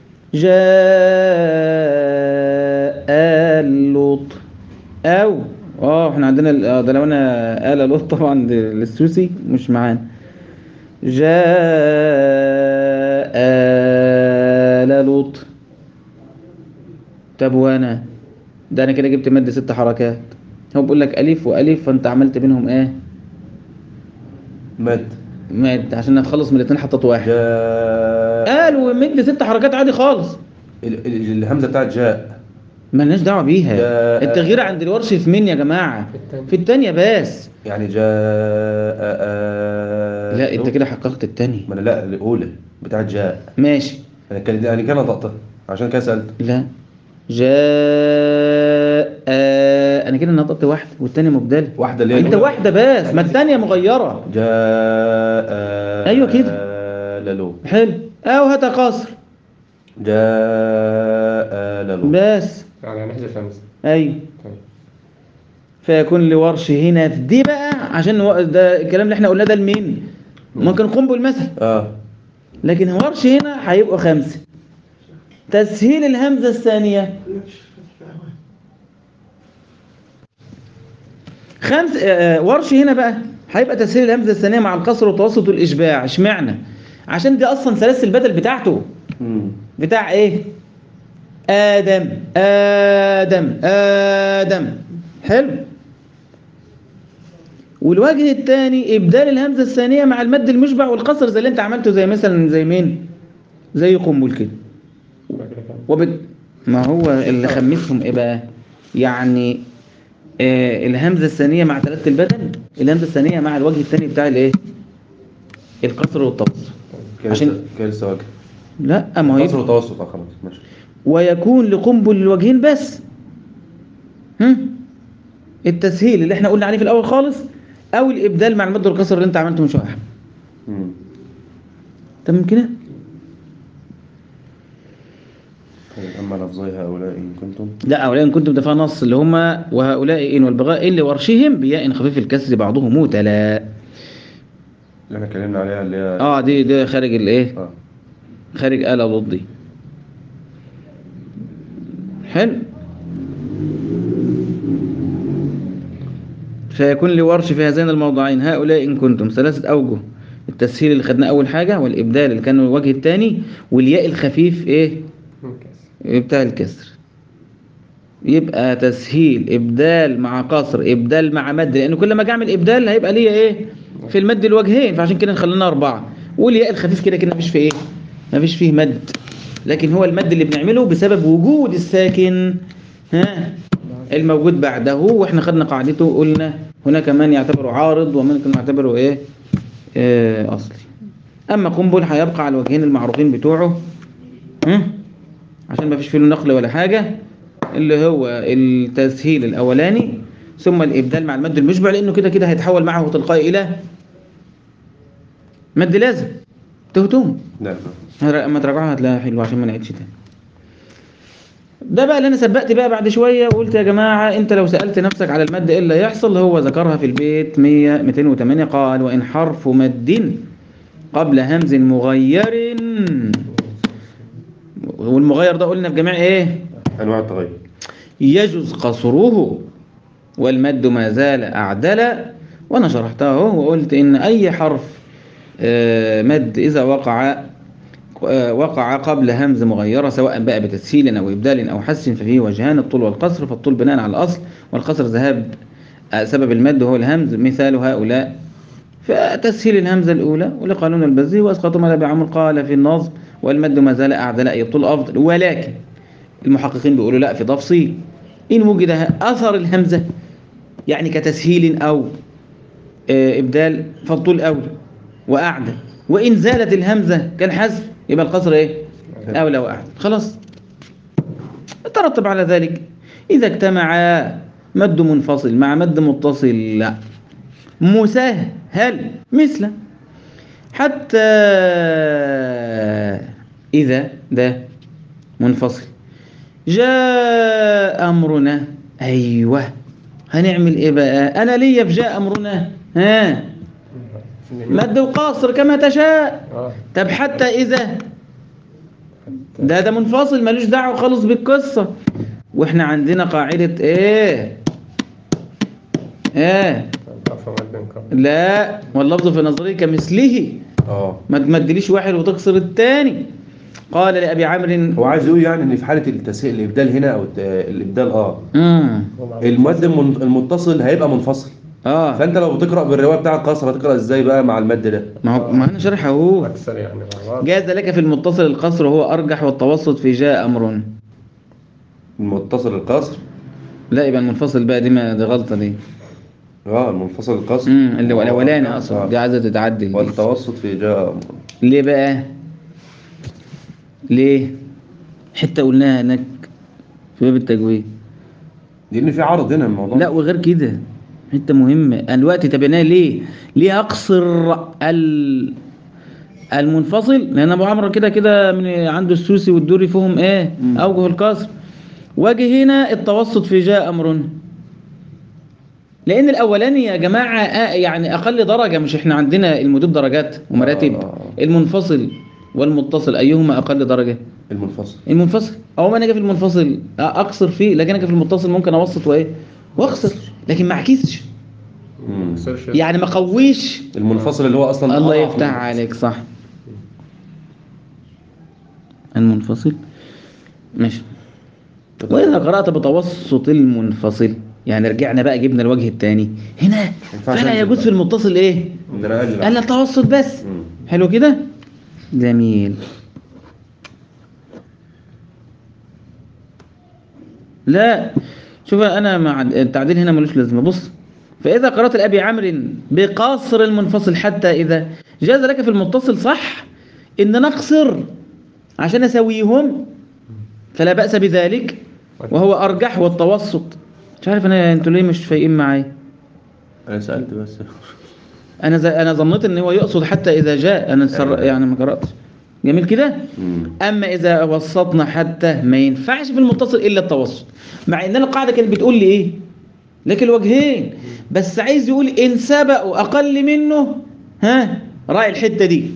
جاء اللوط أو اه احنا عندنا ال- اه ده لو انا آل لوط طبعا ده السوسي مش معانا جاء آل لوط طب وانا ده انا كده جبت مد ست حركات هو بيقول لك الف والف فانت عملت بينهم ايه مد مد عشان اتخلص من الاثنين حطيت واحد جاء قال ومد ست حركات عادي خالص ال- ال- الهمزه بتاعت جاء مالناش دعوه بيها جاء. التغيير عند الورش في مين يا جماعه في التانية. في الثانيه بس يعني جاء آه لا انت كده حققت الثانيه ما انا لا الاولى بتاعت جاء ماشي انا كان انا كان نطقتها عشان كده سالت لا جاء انا كده نطقت واحده والثانيه مبدله واحده اللي هي انت الأولى. واحده بس ما الثانيه مغيره جاء أيوة كده. لالو حلو او هات قصر جاء لالو بس يعني هنحذف همزة ايوه طيب فيكون لورش هنا في دي بقى عشان نو- ده الكلام اللي احنا قلناه ده لمين ممكن قنبل مثلا اه لكن ورش هنا هيبقوا خمسة تسهيل الهمزة الثانية خمس آه، آه، ورش هنا بقى هيبقى تسهيل الهمزة الثانية مع القصر والتوسط والإشباع اشمعنى عشان دي أصلا سلاسل البدل بتاعته مم. بتاع ايه آدم آدم آدم حلو والوجه الثاني إبدال الهمزة الثانية مع المد المشبع والقصر زي اللي انت عملته زي مثلا زي مين زي قنبل كده يبقى كده كام؟ وبت... ما هو اللي خمسهم ايه بقى يعني آه الهمزة الثانية مع ثلاثة البدن الهمزة الثانية مع الوجه الثاني بتاع الايه القصر والتوسط كده عشان- لسه- كده لسه وجه لا ما هو قصر يبقى- وتوسط اه خلاص ماشي ويكون لقنبل الوجهين بس هم؟ التسهيل اللي احنا قلنا عليه في الاول خالص او الابدال مع المد والكسر اللي انت عملته من شويه مم. تمام كده طيب اما لفظي هؤلاء ان كنتم لا اولا إن كنتم دفع نص اللي هم وهؤلاء ان والبغاء ان لورشهم بياء خفيف الكسر بعضهم تلا اللي احنا اتكلمنا عليها اللي هي اه دي دي خارج الايه اه خارج آلة ضدي حلو فيكون لورش في هذين الموضعين هؤلاء إن كنتم ثلاثة أوجه التسهيل اللي خدناه أول حاجة والإبدال اللي كان الوجه الثاني والياء الخفيف إيه ممتاز بتاع الكسر يبقى تسهيل إبدال مع قصر إبدال مع مد لأن كل ما أجي أعمل إبدال هيبقى ليا إيه في المد الوجهين فعشان كده نخلينا أربعة والياء الخفيف كده كده مفيش فيه إيه مفيش فيه مد لكن هو المد اللي بنعمله بسبب وجود الساكن ها الموجود بعده واحنا خدنا قاعدته قلنا هناك من يعتبره عارض وممكن يعتبره ايه آه اصلي اما قنبل هيبقى على الوجهين المعروفين بتوعه هم؟ عشان ما فيش فيه نقل ولا حاجة اللي هو التسهيل الاولاني ثم الابدال مع المد المشبع لانه كده كده هيتحول معه تلقائي الى مد لازم تهتم لا اما تراجعها هتلاقيها حلوه عشان ما نعيدش تاني ده بقى اللي انا سبقت بقى بعد شويه وقلت يا جماعه انت لو سالت نفسك على المد ايه اللي هيحصل هو ذكرها في البيت 100 208 قال وان حرف مد قبل همز مغير والمغير ده قلنا في جميع ايه انواع التغير يجوز قصره والمد ما زال أعدل وانا شرحتها اهو وقلت ان اي حرف آه، مد اذا وقع آه، وقع قبل همز مغيرة سواء بقى بتسهيل أو إبدال أو حس ففيه وجهان الطول والقصر فالطول بناء على الأصل والقصر ذهاب آه، سبب المد وهو الهمز مثال هؤلاء فتسهيل الهمزة الأولى ولقانون البزي وأسقط ما بعمر قال في النظم والمد ما زال أعدل أي الطول أفضل ولكن المحققين بيقولوا لا في تفصيل إن وجد أثر الهمزة يعني كتسهيل أو آه، إبدال فالطول أولى وأعدل وإن زالت الهمزة كالحذف يبقى القصر إيه؟ أولى وأعدل خلاص ترتب على ذلك إذا اجتمع مد منفصل مع مد متصل لا مسهل مثل حتى إذا ده منفصل جاء أمرنا أيوه هنعمل إيه بقى أنا ليا في جاء أمرنا ها مد وقاصر كما تشاء اه طب حتى إذا ده ده منفصل ملوش دعوة خالص بالقصة واحنا عندنا قاعدة ايه ايه ضعف مد قبل لا واللفظ في نظري كمثله اه ما تمدليش واحد وتكسر التاني قال لأبي عمرو هو عايز يقول يعني ان في حاله التسهيل الابدال هنا او الت- الابدال اه امم المد المن- المتصل هيبقى منفصل اه فانت لو بتقرا بالروايه بتاع القصر هتقرا ازاي بقى مع المد ده ما هو ما انا شارح اهو اكثر يعني مع بعض جاز لك في المتصل القصر وهو ارجح والتوسط في جاء امر المتصل القصر لا يبقى المنفصل بقى دي ما دي غلطه دي اه المنفصل القصر امم اللي هو الاولاني اصلا آه. دي عايزه تتعدل دي. والتوسط في جاء ليه بقى ليه حته قلناها هناك في باب التجويد لان في عرض هنا الموضوع لا وغير كده حته مهمه أنا دلوقتي تبيناها ليه ليه اقصر ال المنفصل لان ابو عمرو كده كده من عنده السوسي والدوري فيهم ايه مم. اوجه الكسر واجي هنا التوسط في جاء امر لان الاولاني يا جماعه آه يعني اقل درجه مش احنا عندنا المدود درجات ومراتب آه. المنفصل والمتصل ايهما اقل درجه المنفصل المنفصل او ما انا اجي في المنفصل اقصر فيه لكن انا في المتصل ممكن اوسط وايه واقصر لكن ما اعكسش مم. يصيرش يعني ما قويش المنفصل اللي هو اصلا الله أضعف يفتح من- عليك صح المنفصل ماشي واذا قرات بتوسط المنفصل يعني رجعنا بقى جبنا الوجه الثاني هنا ينفعش فلا أنزل يجوز بقى. في المتصل ايه ان انا اقلل قال التوسط بس مم. حلو كده جميل لا شوف انا مع التعديل هنا ملوش لازمه بص فاذا قرات الابي عمرو بقصر المنفصل حتى اذا جاز لك في المتصل صح ان نقصر عشان اسويهم فلا باس بذلك وهو ارجح والتوسط مش عارف انا انتوا ليه مش فايقين معايا انا سالت بس انا ز... انا ظنيت ان هو يقصد حتى اذا جاء انا سر... يعني ما قراتش جميل كده مم. اما اذا وسطنا حتى ما ينفعش في المتصل الا التوسط مع ان القاعده كانت بتقول لي ايه لك الوجهين بس عايز يقول ان سبقوا اقل منه ها راعي الحته دي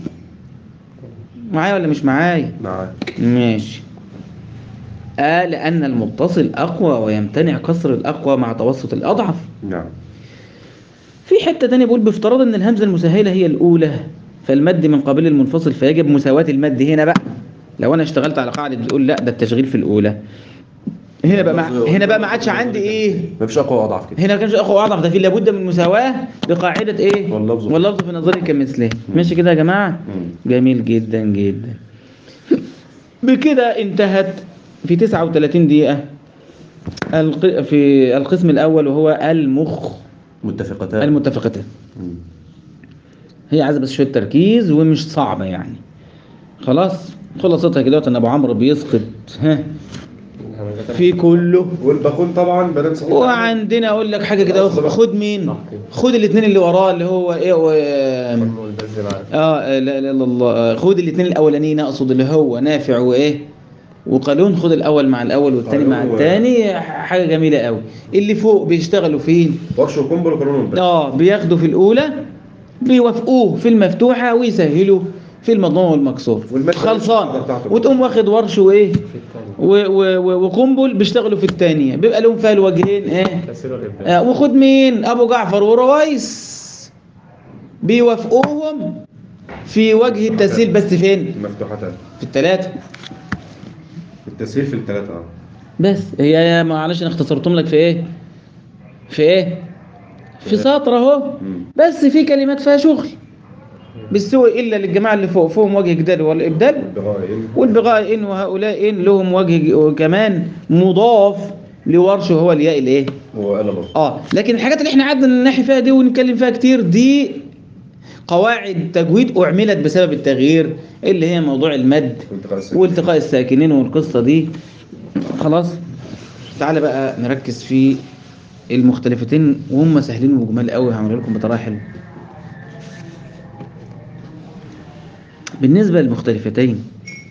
معايا ولا مش معايا معاك ماشي آه لأن المتصل أقوى ويمتنع كسر الأقوى مع توسط الأضعف نعم في حتة تانية بيقول بافتراض ان الهمزة المسهلة هي الأولى فالمد من قبيل المنفصل فيجب مساواة المد هنا بقى لو انا اشتغلت على قاعدة بتقول لا ده التشغيل في الأولى هنا بقى مع... هنا بقى ما عادش عندي ايه مفيش اقوى واضعف كده هنا ما كانش اخو اضعف ده في لابد من مساواة بقاعدة ايه واللفظ. واللفظ في نظري كمثله ماشي كده يا جماعة مم. جميل جدا جدا بكده انتهت في 39 دقيقة الق... في القسم الأول وهو المخ متفقتان المتفقتان مم. هي عايزه بس شويه تركيز ومش صعبه يعني خلاص خلاصتها كده ان ابو عمرو بيسقط ها الهمزات في كله والباقون طبعا بدل صحيح وعندنا اقول لك حاجه كده خد مين صح كده. خد الاثنين اللي وراه اللي هو ايه و... الفرم والبز معاك اه لا لا لا الله آه، خد الاثنين الاولانيين اقصد اللي هو نافع وايه وقالون خد الاول مع الاول والثاني مع قالون و- الثاني حاجه جميله قوي اللي فوق بيشتغلوا فين ورش وكمبل وقانون بس اه بياخدوا في الاولى بيوافقوه في المفتوحه ويسهلوا في المضموم والمكسور والمادة خلصان بتاعته. وتقوم واخد ورش وايه في الثاني و- و- و- وقنبل بيشتغلوا في الثانيه بيبقى لهم فيها الوجهين ايه تأثير الإبداع آه وخد مين ابو جعفر ورويس بيوافقوهم في وجه التسهيل بس فين مفتوحتان في الثلاثه التسهيل في الثلاثة اه بس هي معلش انا اختصرتهم لك في ايه في ايه في سطر اهو مم. بس في كلمات فيها شغل بالسوء الا للجماعه اللي فوق فيهم وجه جدال والابدال البغائين والبغاء ان وهؤلاء ان لهم وجه كمان مضاف لورش هو الياء الايه وقال الله اه لكن الحاجات اللي احنا قعدنا ننحي فيها دي ونتكلم فيها كتير دي قواعد تجويد اعملت بسبب التغيير اللي هي موضوع المد والتقاء الساكن. والتقاء الساكنين والقصه دي خلاص تعالى بقى نركز في المختلفتين وهم سهلين وجمال قوي هعمل لكم بطريقه حلوه بالنسبه للمختلفتين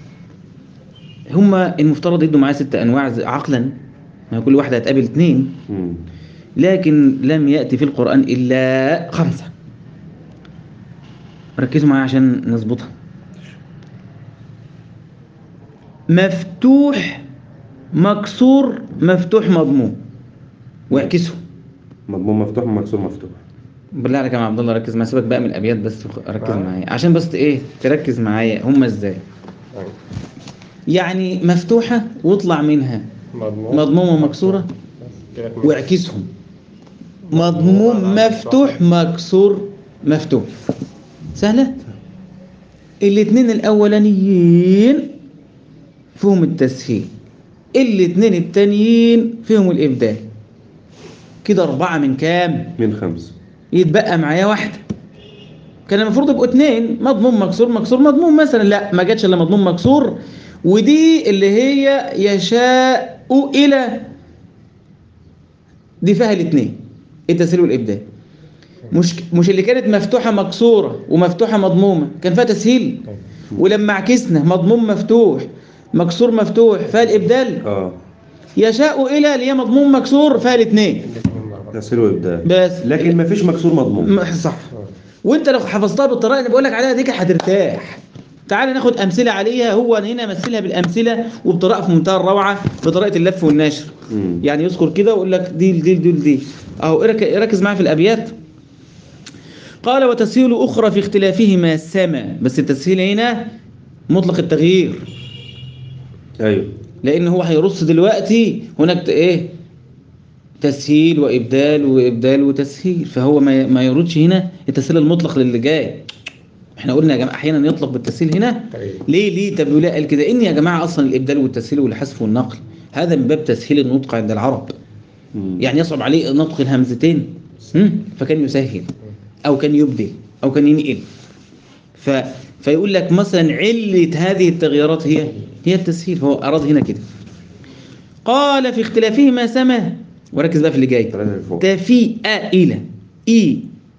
هما المفترض يدوا معايا ست انواع ز- عقلا ما كل واحده هتقابل اتنين مم. لكن لم يأتي في القرآن إلا خمسة ركزوا معايا عشان نظبطها مفتوح مكسور مفتوح مضموم واعكسه مضمون مفتوح ومكسور مفتوح بالله عليك يا عبد الله ركز معايا سيبك بقى من الابيات بس وخ- ركز معاك. معايا عشان بس ايه تركز معايا هما ازاي أيوة. يعني مفتوحه واطلع منها مضمون مضمومه ومكسوره بس كده اتنين. واعكسهم مضموم مفتوح مكسور مفتوح سهلة الاتنين الاولانيين فيهم التسهيل الاتنين التانيين فيهم الابدال كده اربعة من كام من خمسة يتبقى معايا واحدة كان المفروض يبقوا اتنين مضمون مكسور مكسور مضمون مثلا لا ما جاتش الا مضمون مكسور ودي اللي هي يشاء الى دي فيها الاثنين التسهيل والابدال مش مش اللي كانت مفتوحه مكسوره ومفتوحه مضمومه كان فيها تسهيل ولما عكسنا مضموم مفتوح مكسور مفتوح فيها الابدال اه يشاء الى اللي هي مضموم مكسور فيها الاثنين الاتنين مع بعض. تسهيل وابدال بس لكن ما فيش مكسور مضمون م- صح وانت لو حفظتها بالطريقه اللي بقول لك عليها دي هترتاح تعال ناخد امثله عليها هو هنا مثلها بالامثله وبطريقه في منتهى الروعه بطريقه اللف والنشر مم. يعني يذكر كده ويقول لك دي دي دي دي اهو رك- ركز معايا في الابيات قال وتسهيل اخرى في اختلافهما سما بس التسهيل هنا مطلق التغيير ايوه لان هو هيرص دلوقتي هناك ت- ايه تسهيل وابدال وابدال وتسهيل فهو ما ما يردش هنا التسهيل المطلق للي جاي احنا قلنا يا جماعه احيانا يطلق بالتسهيل هنا طيب. ليه ليه طب لا قال كده ان يا جماعه اصلا الابدال والتسهيل والحذف والنقل هذا من باب تسهيل النطق عند العرب مم. يعني يصعب عليه نطق الهمزتين هم؟ فكان يسهل او كان يبدل او كان ينقل ف فيقول لك مثلا علة هذه التغييرات هي هي التسهيل فهو أراد هنا كده قال في اختلافهما سما وركز بقى في اللي جاي ثلاثة اللي فوق تفيء إلى إي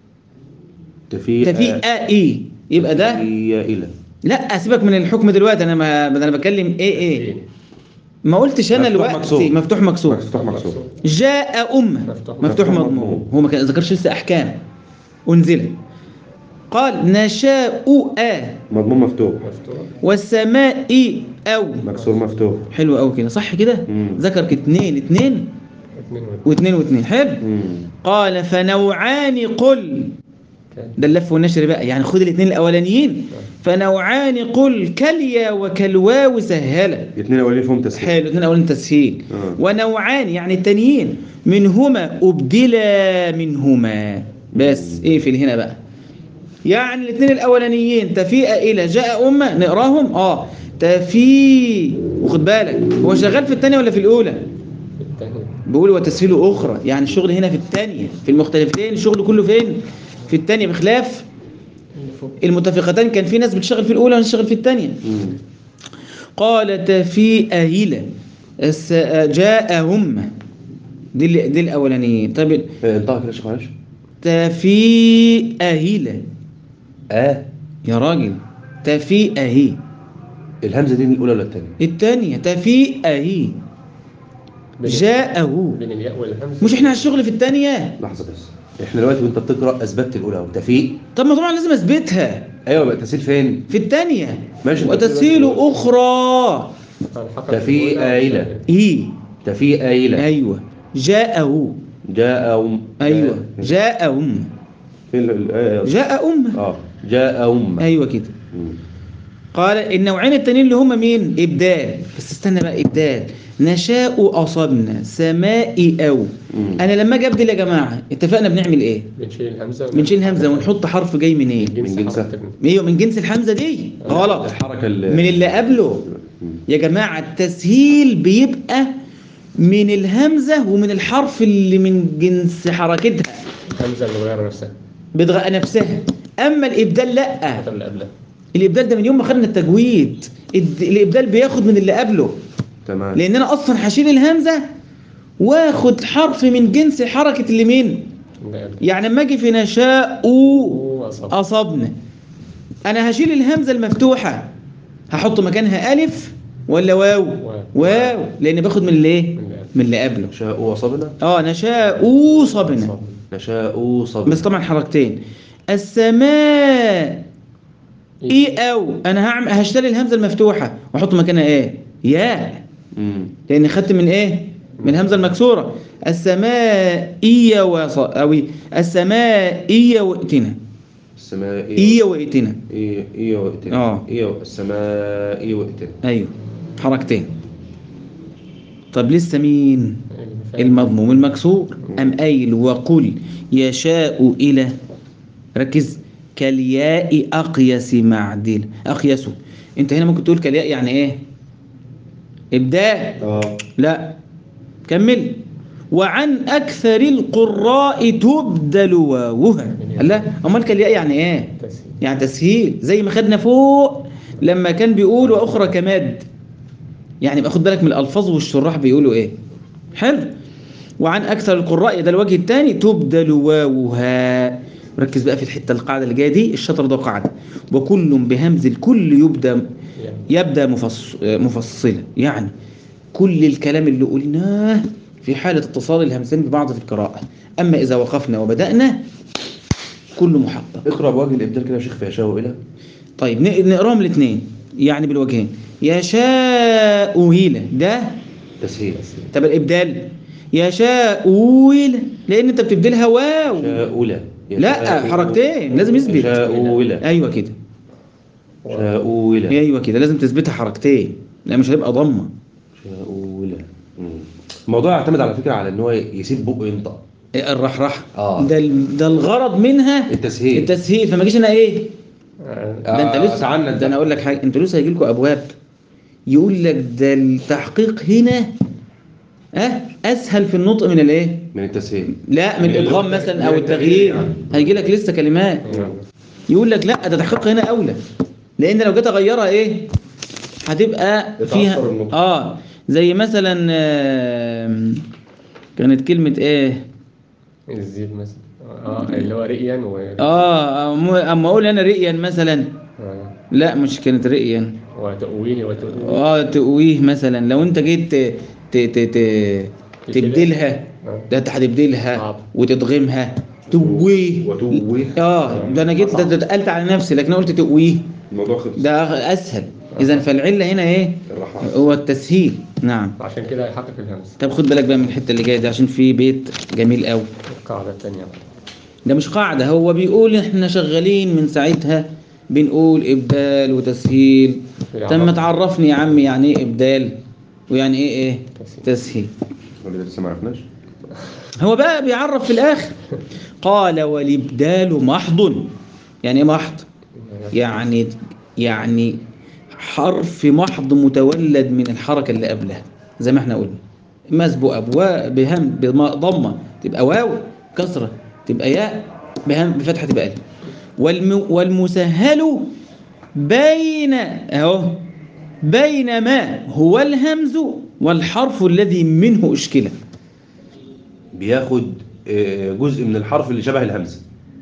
تفيء تفيء إي يبقى ده تفيء إلى لا سيبك من الحكم دلوقتي انا ما انا بكلم ايه ايه ما قلتش انا مفتوح دلوقتي مكسور. مفتوح مكسور مفتوح مكسور جاء أمة مفتوح مفتوح مضموم. مضموم هو ما كان ذكرش لسه أحكام أنزلت قال نشاء آ مضمون مفتوح مفتوح والسماء أو مكسور مفتوح حلو أوي كده صح كده مم. ذكرك اتنين اتنين اتنين واتنين. واتنين واتنين حلو مم. قال فنوعان قل كام؟ ده اللف والنشر بقى يعني خد الاثنين الاولانيين فنوعان قل كاليا وكالواو سهله الاثنين الاولين فيهم تسهيل حلو الاثنين الاولانيين تسهيل آه. ونوعان يعني التانيين منهما ابدلا منهما بس اقفل هنا بقى يعني الاثنين الاولانيين تفيء الى جاء امه نقراهم اه تفي وخد بالك هو شغال في الثانيه ولا في الاولى التاني بيقول وتسهيل اخرى يعني الشغل هنا في الثانيه في المختلفتين الشغل كله فين في الثانيه بخلاف اللي فوق المتفقتان كان في ناس بتشتغل في الاولى وناس بتشتغل في الثانيه مم. قال تفي أهيلة الس- جاءهم دي ال- دي الاولانيين طب إيه، انطقها كده يا شيخ معلش تفي أهيلة اه يا راجل تفي أهي الهمزه دي الاولى ولا الثانيه الثانيه تفي أهي بين- جاءه بين الياء والهمزة مش احنا على الشغل في الثانيه لحظه بس احنا دلوقتي وانت بتقرا اثبتت الاولى اهو تفيء طب ما طبعا لازم اثبتها ايوه بقى تسهيل فين في الثانيه ماشي، وتسهيل اخرى فالحق تفي الأولى آيلة. اي تفيء الى ايوه جاءه جاء ايوه جاءهم فين الآية جاء أمة اه جاء أمة أيوة كده مم. قال النوعين التانيين اللي هما مين إبدال بس استنى بقى إبدال نشاء أصبنا سماء أو مم. أنا لما أجي أبدل يا جماعة اتفقنا بنعمل إيه بنشيل الهمزة بنشيل همزة ونحط حرف جاي من إيه جنس من جنسها. حركة ايوه من جنس الحمزة دي غلط الحركة اللي من اللي قبله مم. يا جماعة التسهيل بيبقى من الهمزة ومن الحرف اللي من جنس حركتها الهمزة اللي غير نفسها بتغ... نفسها أما الإبدال لأ الحركة اللي قبلها الإبدال ده من يوم ما خدنا التجويد الد- الإبدال بياخد من اللي قبله تمام لأن أنا أصلا هشيل الهمزة واخد حرف من جنس حركة اللي مين اللي قبلها يعني لما أجي في نشاء وأصاب أصبنا أنا هشيل الهمزة المفتوحة هحط مكانها ألف ولا واو واو. واو لأن باخد من اللي إيه من اللي قبله. من اللي قبله نشاء وصبنا اه نشاء صبنا صاب. نشاء صبنا بس طبعا حركتين السماء ايه او انا هعمل هشتري الهمزه المفتوحه واحط مكانها ايه يا مم. لان خدت من ايه من الهمزه المكسوره السماء إيا وص... او السماء إيا وائتنا السماء إيا وائتنا إيه إيه وقتنا آه. إيه السماء إيه وقتنا ايوه حركتين طب لسه مين الفاء. المضموم المكسور أم قايل وقل يشاء إلى ركز كالياء أقيس معدل أقيسه أنت هنا ممكن تقول كالياء يعني إيه إبداء اه لا كمل وعن أكثر القراء تبدل واوها لا أمال كالياء يعني إيه تسهيل. يعني تسهيل زي ما خدنا فوق لما كان بيقول وأخرى كماد يعني يبقى خد بالك من الألفاظ والشراح بيقولوا إيه حلو وعن أكثر القراء ده الوجه الثاني تبدل واوها ركز بقى في الحتة القاعدة اللي جاية دي الشطر ده قاعدة وكل بهمز الكل يبدأ يعني يبدأ مفص... مفصلا يعني كل الكلام اللي قلناه في حالة اتصال الهمزين ببعض في القراءة أما إذا وقفنا وبدأنا كله محقق اقرأ بوجه الإبدال كده يا شيخ في يشاء وإلى طيب ن- نقراهم الاثنين يعني بالوجهين يشاء هيلة ده تسهيل طب الإبدال يشاء ويلة لأن أنت بتبدلها واو شاء ولا لا حركتين لازم يثبت شاء ولا أيوة كده شاء ولا أيوة كده لازم تثبتها حركتين لا مش هتبقى ضمة شاء ولا مم. الموضوع يعتمد على فكرة على إن هو يسيب بقه ينطق الرحرحة آه. ده ال- ده الغرض منها التسهيل التسهيل فما جيش انا ايه آه، ده انت آه، لسه تعالى ده انا اقول لك حاجه انتوا لسه هيجي لكم ابواب يقول لك ده التحقيق هنا اه اسهل في النطق من الايه من التسهيل لا من من الادغام ال- مثلا او من التغيير التغيير. هيجي لك لسه كلمات نعم. يقول لك لا ده تحقيق هنا اولى لان لو جيت اغيرها ايه هتبقى يتعثر فيها النطق. اه زي مثلا آم، كانت كلمه ايه الزيد مثلا اه اللي هو رئيا و اه أم- اما اقول انا رئيا مثلا آه. لا مش كانت رئيا وتأويه وتأويه اه تقويه مثلا لو انت جيت ت- ت- ت- ت- تبدلها آه. ده انت هتبدلها صعب. وتدغمها تويه وتوه اه ده انا جيت ده ده اتقلت على نفسي لكن انا قلت تقويه الموضوع خلص ده اسهل اذا فالعله هنا ايه الرحمة هو التسهيل نعم عشان كده هيحقق الهمس طب خد بالك بقى من الحته اللي جايه دي عشان في بيت جميل قوي القاعدة الثانية ده مش قاعده هو بيقول احنا شغالين من ساعتها بنقول ابدال وتسهيل طب ما تعرفني يا عم يعني ايه ابدال ويعني ايه ايه تسهيل. تسهيل ولا لسه ما عرفناش هو بقى بيعرف في الاخر قال والابدال محض يعني ايه محض يعني يعني حرف محض متولد من الحركه اللي قبلها زي ما احنا قلنا مسبوقه بوا بهم بضمه تبقى واو كسره تبقى ياء بهم بفتحه تبقى الف والم والمسهل بين اهو بين ما هو الهمز والحرف الذي منه اشكله بياخد آه، جزء من الحرف اللي شبه الهمزة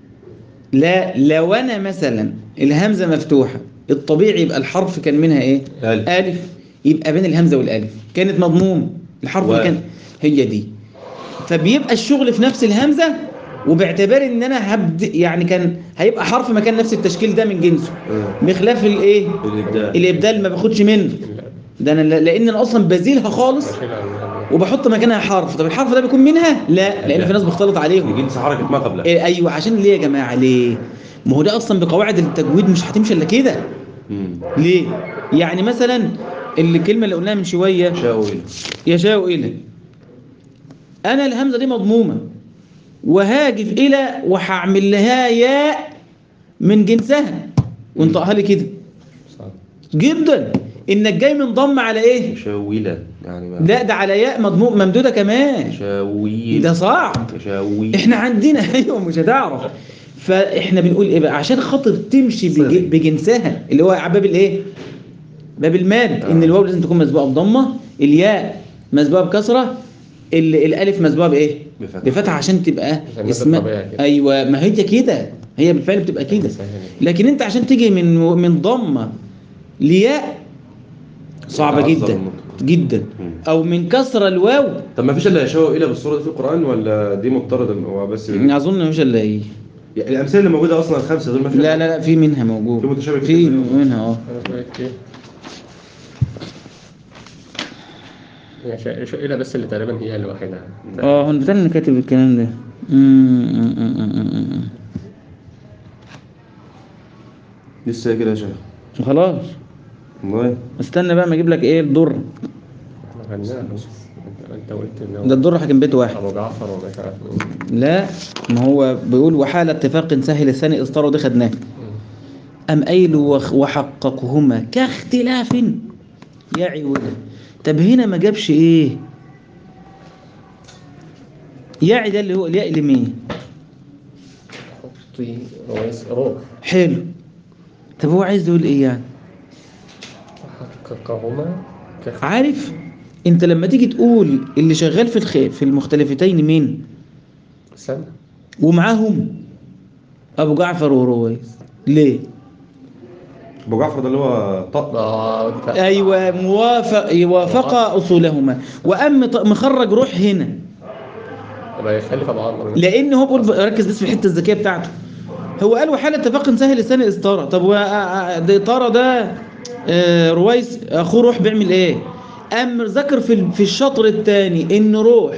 لا لو انا مثلا الهمزه مفتوحه الطبيعي يبقى الحرف كان منها ايه ألف. الف يبقى بين الهمزه والالف كانت مضموم الحرف اللي واو. كان هي دي فبيبقى الشغل في نفس الهمزه وباعتبار ان انا هبد يعني كان هيبقى حرف مكان نفس التشكيل ده من جنسه آه. بخلاف الايه الإبدال الابدال ما باخدش منه ده انا لا- لان انا اصلا بزيلها خالص بشيل عنها وبحط مكانها حرف طب الحرف ده بيكون منها لا لان في ناس بيختلط عليهم جنس حركة ما قبلها إيه ايوه عشان ليه يا جماعه ليه ما هو ده اصلا بقواعد التجويد مش هتمشي الا كده مم. ليه يعني مثلا الكلمه اللي قلناها من شويه شاءوا إلى يشاء الى انا الهمزه دي مضمومه وهاجف الى وهعمل لها ياء من جنسها وانطقها لي كده صح جدا انك جاي من ضم على ايه شاويلة يعني بقى لا ده على ياء مضموم ممدوده كمان شاويل ده صعب شاويل احنا عندنا ايوه مش هتعرف فاحنا بنقول ايه بقى عشان خاطر تمشي بج- صحيح. بجنسها اللي هو باب الايه باب الماد ان الواو لازم تكون مسبوقه بضمه الياء مسبوقه بكسره ال- الالف مسبوقه بايه بفتح. بفتحه عشان تبقى عشان اسمها الطبيعي كده. ايوه ما هي كده هي بالفعل بتبقى كده سهل. لكن انت عشان تيجي من من ضمه لياء صعبه تعذر جدا النطق. جدا مم. او من كسره الواو طب ما فيش الا يشاءوا إلى بالصورة دي في القرآن ولا دي مضطردة هو بس اظن مش الا ايه يعني الأمثلة اللي موجودة أصلا الخمسة دول ما فيش لا لا لا في منها موجود في متشابه في كتير. منها اه انا شوية كتير هي شا- شائلة بس اللي تقريبا هي الوحيدة اه هو بتاع اللي كاتب الكلام ده مم، مم، مم، مم، مم. لسه كده يا شيخ خلاص والله استنى بقى ما اجيب لك ايه الضر احنا غناها بس انت انت قلت ان هو ده الضر حكم بيت واحد ابو جعفر ومش عارف مين لا ما هو بيقول وحال اتفاق سهل الثاني اصداره دي خدناه ام ايل وخ- وحققهما كاختلاف يعي ولا طب هنا ما جابش ايه يعي ده اللي هو الياء لمين حطي رويس روح حلو طب هو عايز يقول ايه يعني حققهما كخ عارف انت لما تيجي تقول اللي شغال في الخ... في المختلفتين مين سنة ومعاهم ابو جعفر ورويس ليه أبو جعفر ده اللي هو طق اه انت- ايوه موافق يوافق اصولهما وام ط- مخرج روح هنا يبقى يخلف ابو عمرو لان هو بيقول ركز بس في الحته الذكيه بتاعته هو قال وحال اتفاق سهل الثاني استاره طب و- آ- آ- ده طاره ده آه، رويس اخوه روح بيعمل ايه ام ذكر في ال- في الشطر الثاني ان روح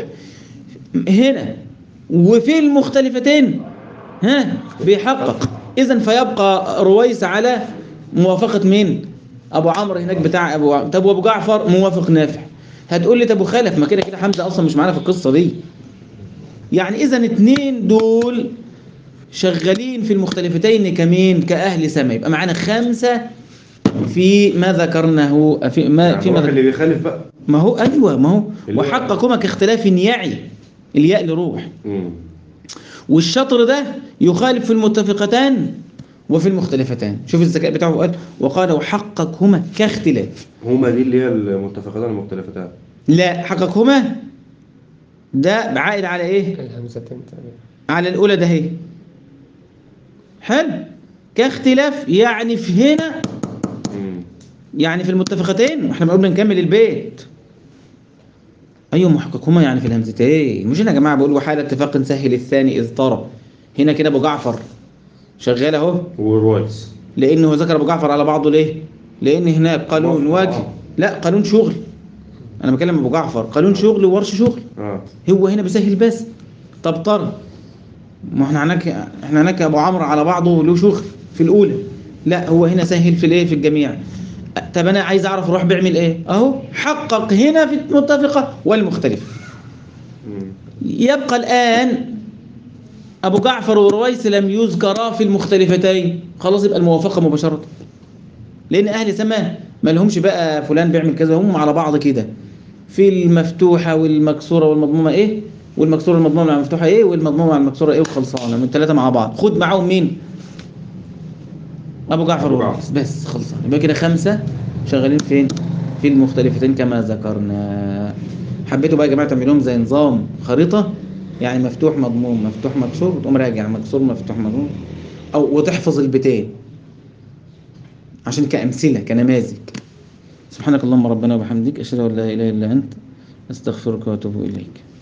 هنا وفي المختلفتين ها بيحقق اذا فيبقى رويس على موافقه مين ابو عمرو هناك بتاع ابو عمرو طب وابو جعفر موافق نافع هتقول لي طب وخلف ما كده كده حمزه اصلا مش معانا في القصه دي يعني اذا اتنين دول شغالين في المختلفتين كمين كأهل سما يبقى معانا خمسة في ما ذكرناه في ما يعني في الروح ما اللي بيخالف بقى ما هو ايوه ما هو اللي هو- وحققهما كاختلاف يعي الياء لروح مم. والشطر ده يخالف في المتفقتان وفي المختلفتان شوف الذكاء بتاعه قال وقال وحققهما كاختلاف هما دي اللي هي المتفقتان المختلفتان لا حققهما ده عائد على ايه الهمزتين تقريبا على الأولى ده هي حلو كاختلاف يعني في هنا مم. يعني في المتفقتين احنا بنقول بنكمل البيت ايوه محققهما يعني في الهمزتين مش انا يا جماعه بقول وحال اتفاق سهل الثاني اذ طرى هنا كده ابو جعفر شغال اهو والرويس لانه ذكر ابو جعفر على بعضه ليه لان هناك قانون موافق. واجب لا قانون شغل انا بكلم ابو جعفر قانون شغل وورش شغل اه هو هنا بيسهل بس طب طرى ما احنا هناك احنا هناك ابو عمرو على بعضه له شغل في الاولى لا هو هنا سهل في الايه في الجميع طب انا عايز اعرف روح بيعمل ايه اهو حقق هنا في المتفقه والمختلفه مم. يبقى الان ابو جعفر ورويس لم يذكرا في المختلفتين خلاص يبقى الموافقه مباشره لان اهل سما ما لهمش بقى فلان بيعمل كذا هم على بعض كده في المفتوحه والمكسوره والمضمومه ايه والمكسوره المضمومه مع المفتوحه ايه والمضمومه مع المكسوره ايه وخلصانه من ثلاثه مع بعض خد معاهم مين ابو جعفر أبو ورويس بس خلصان يبقى كده خمسه شغالين فين في المختلفتين كما ذكرنا حبيتوا بقى يا جماعه تعملوهم زي نظام خريطه يعني مفتوح مضموم مفتوح مكسور وتقوم راجع مكسور مفتوح مضموم او وتحفظ البيتين عشان كأمثلة كنماذج سبحانك اللهم ربنا وبحمدك أشهد أن لا إله إلا أنت أستغفرك وأتوب إليك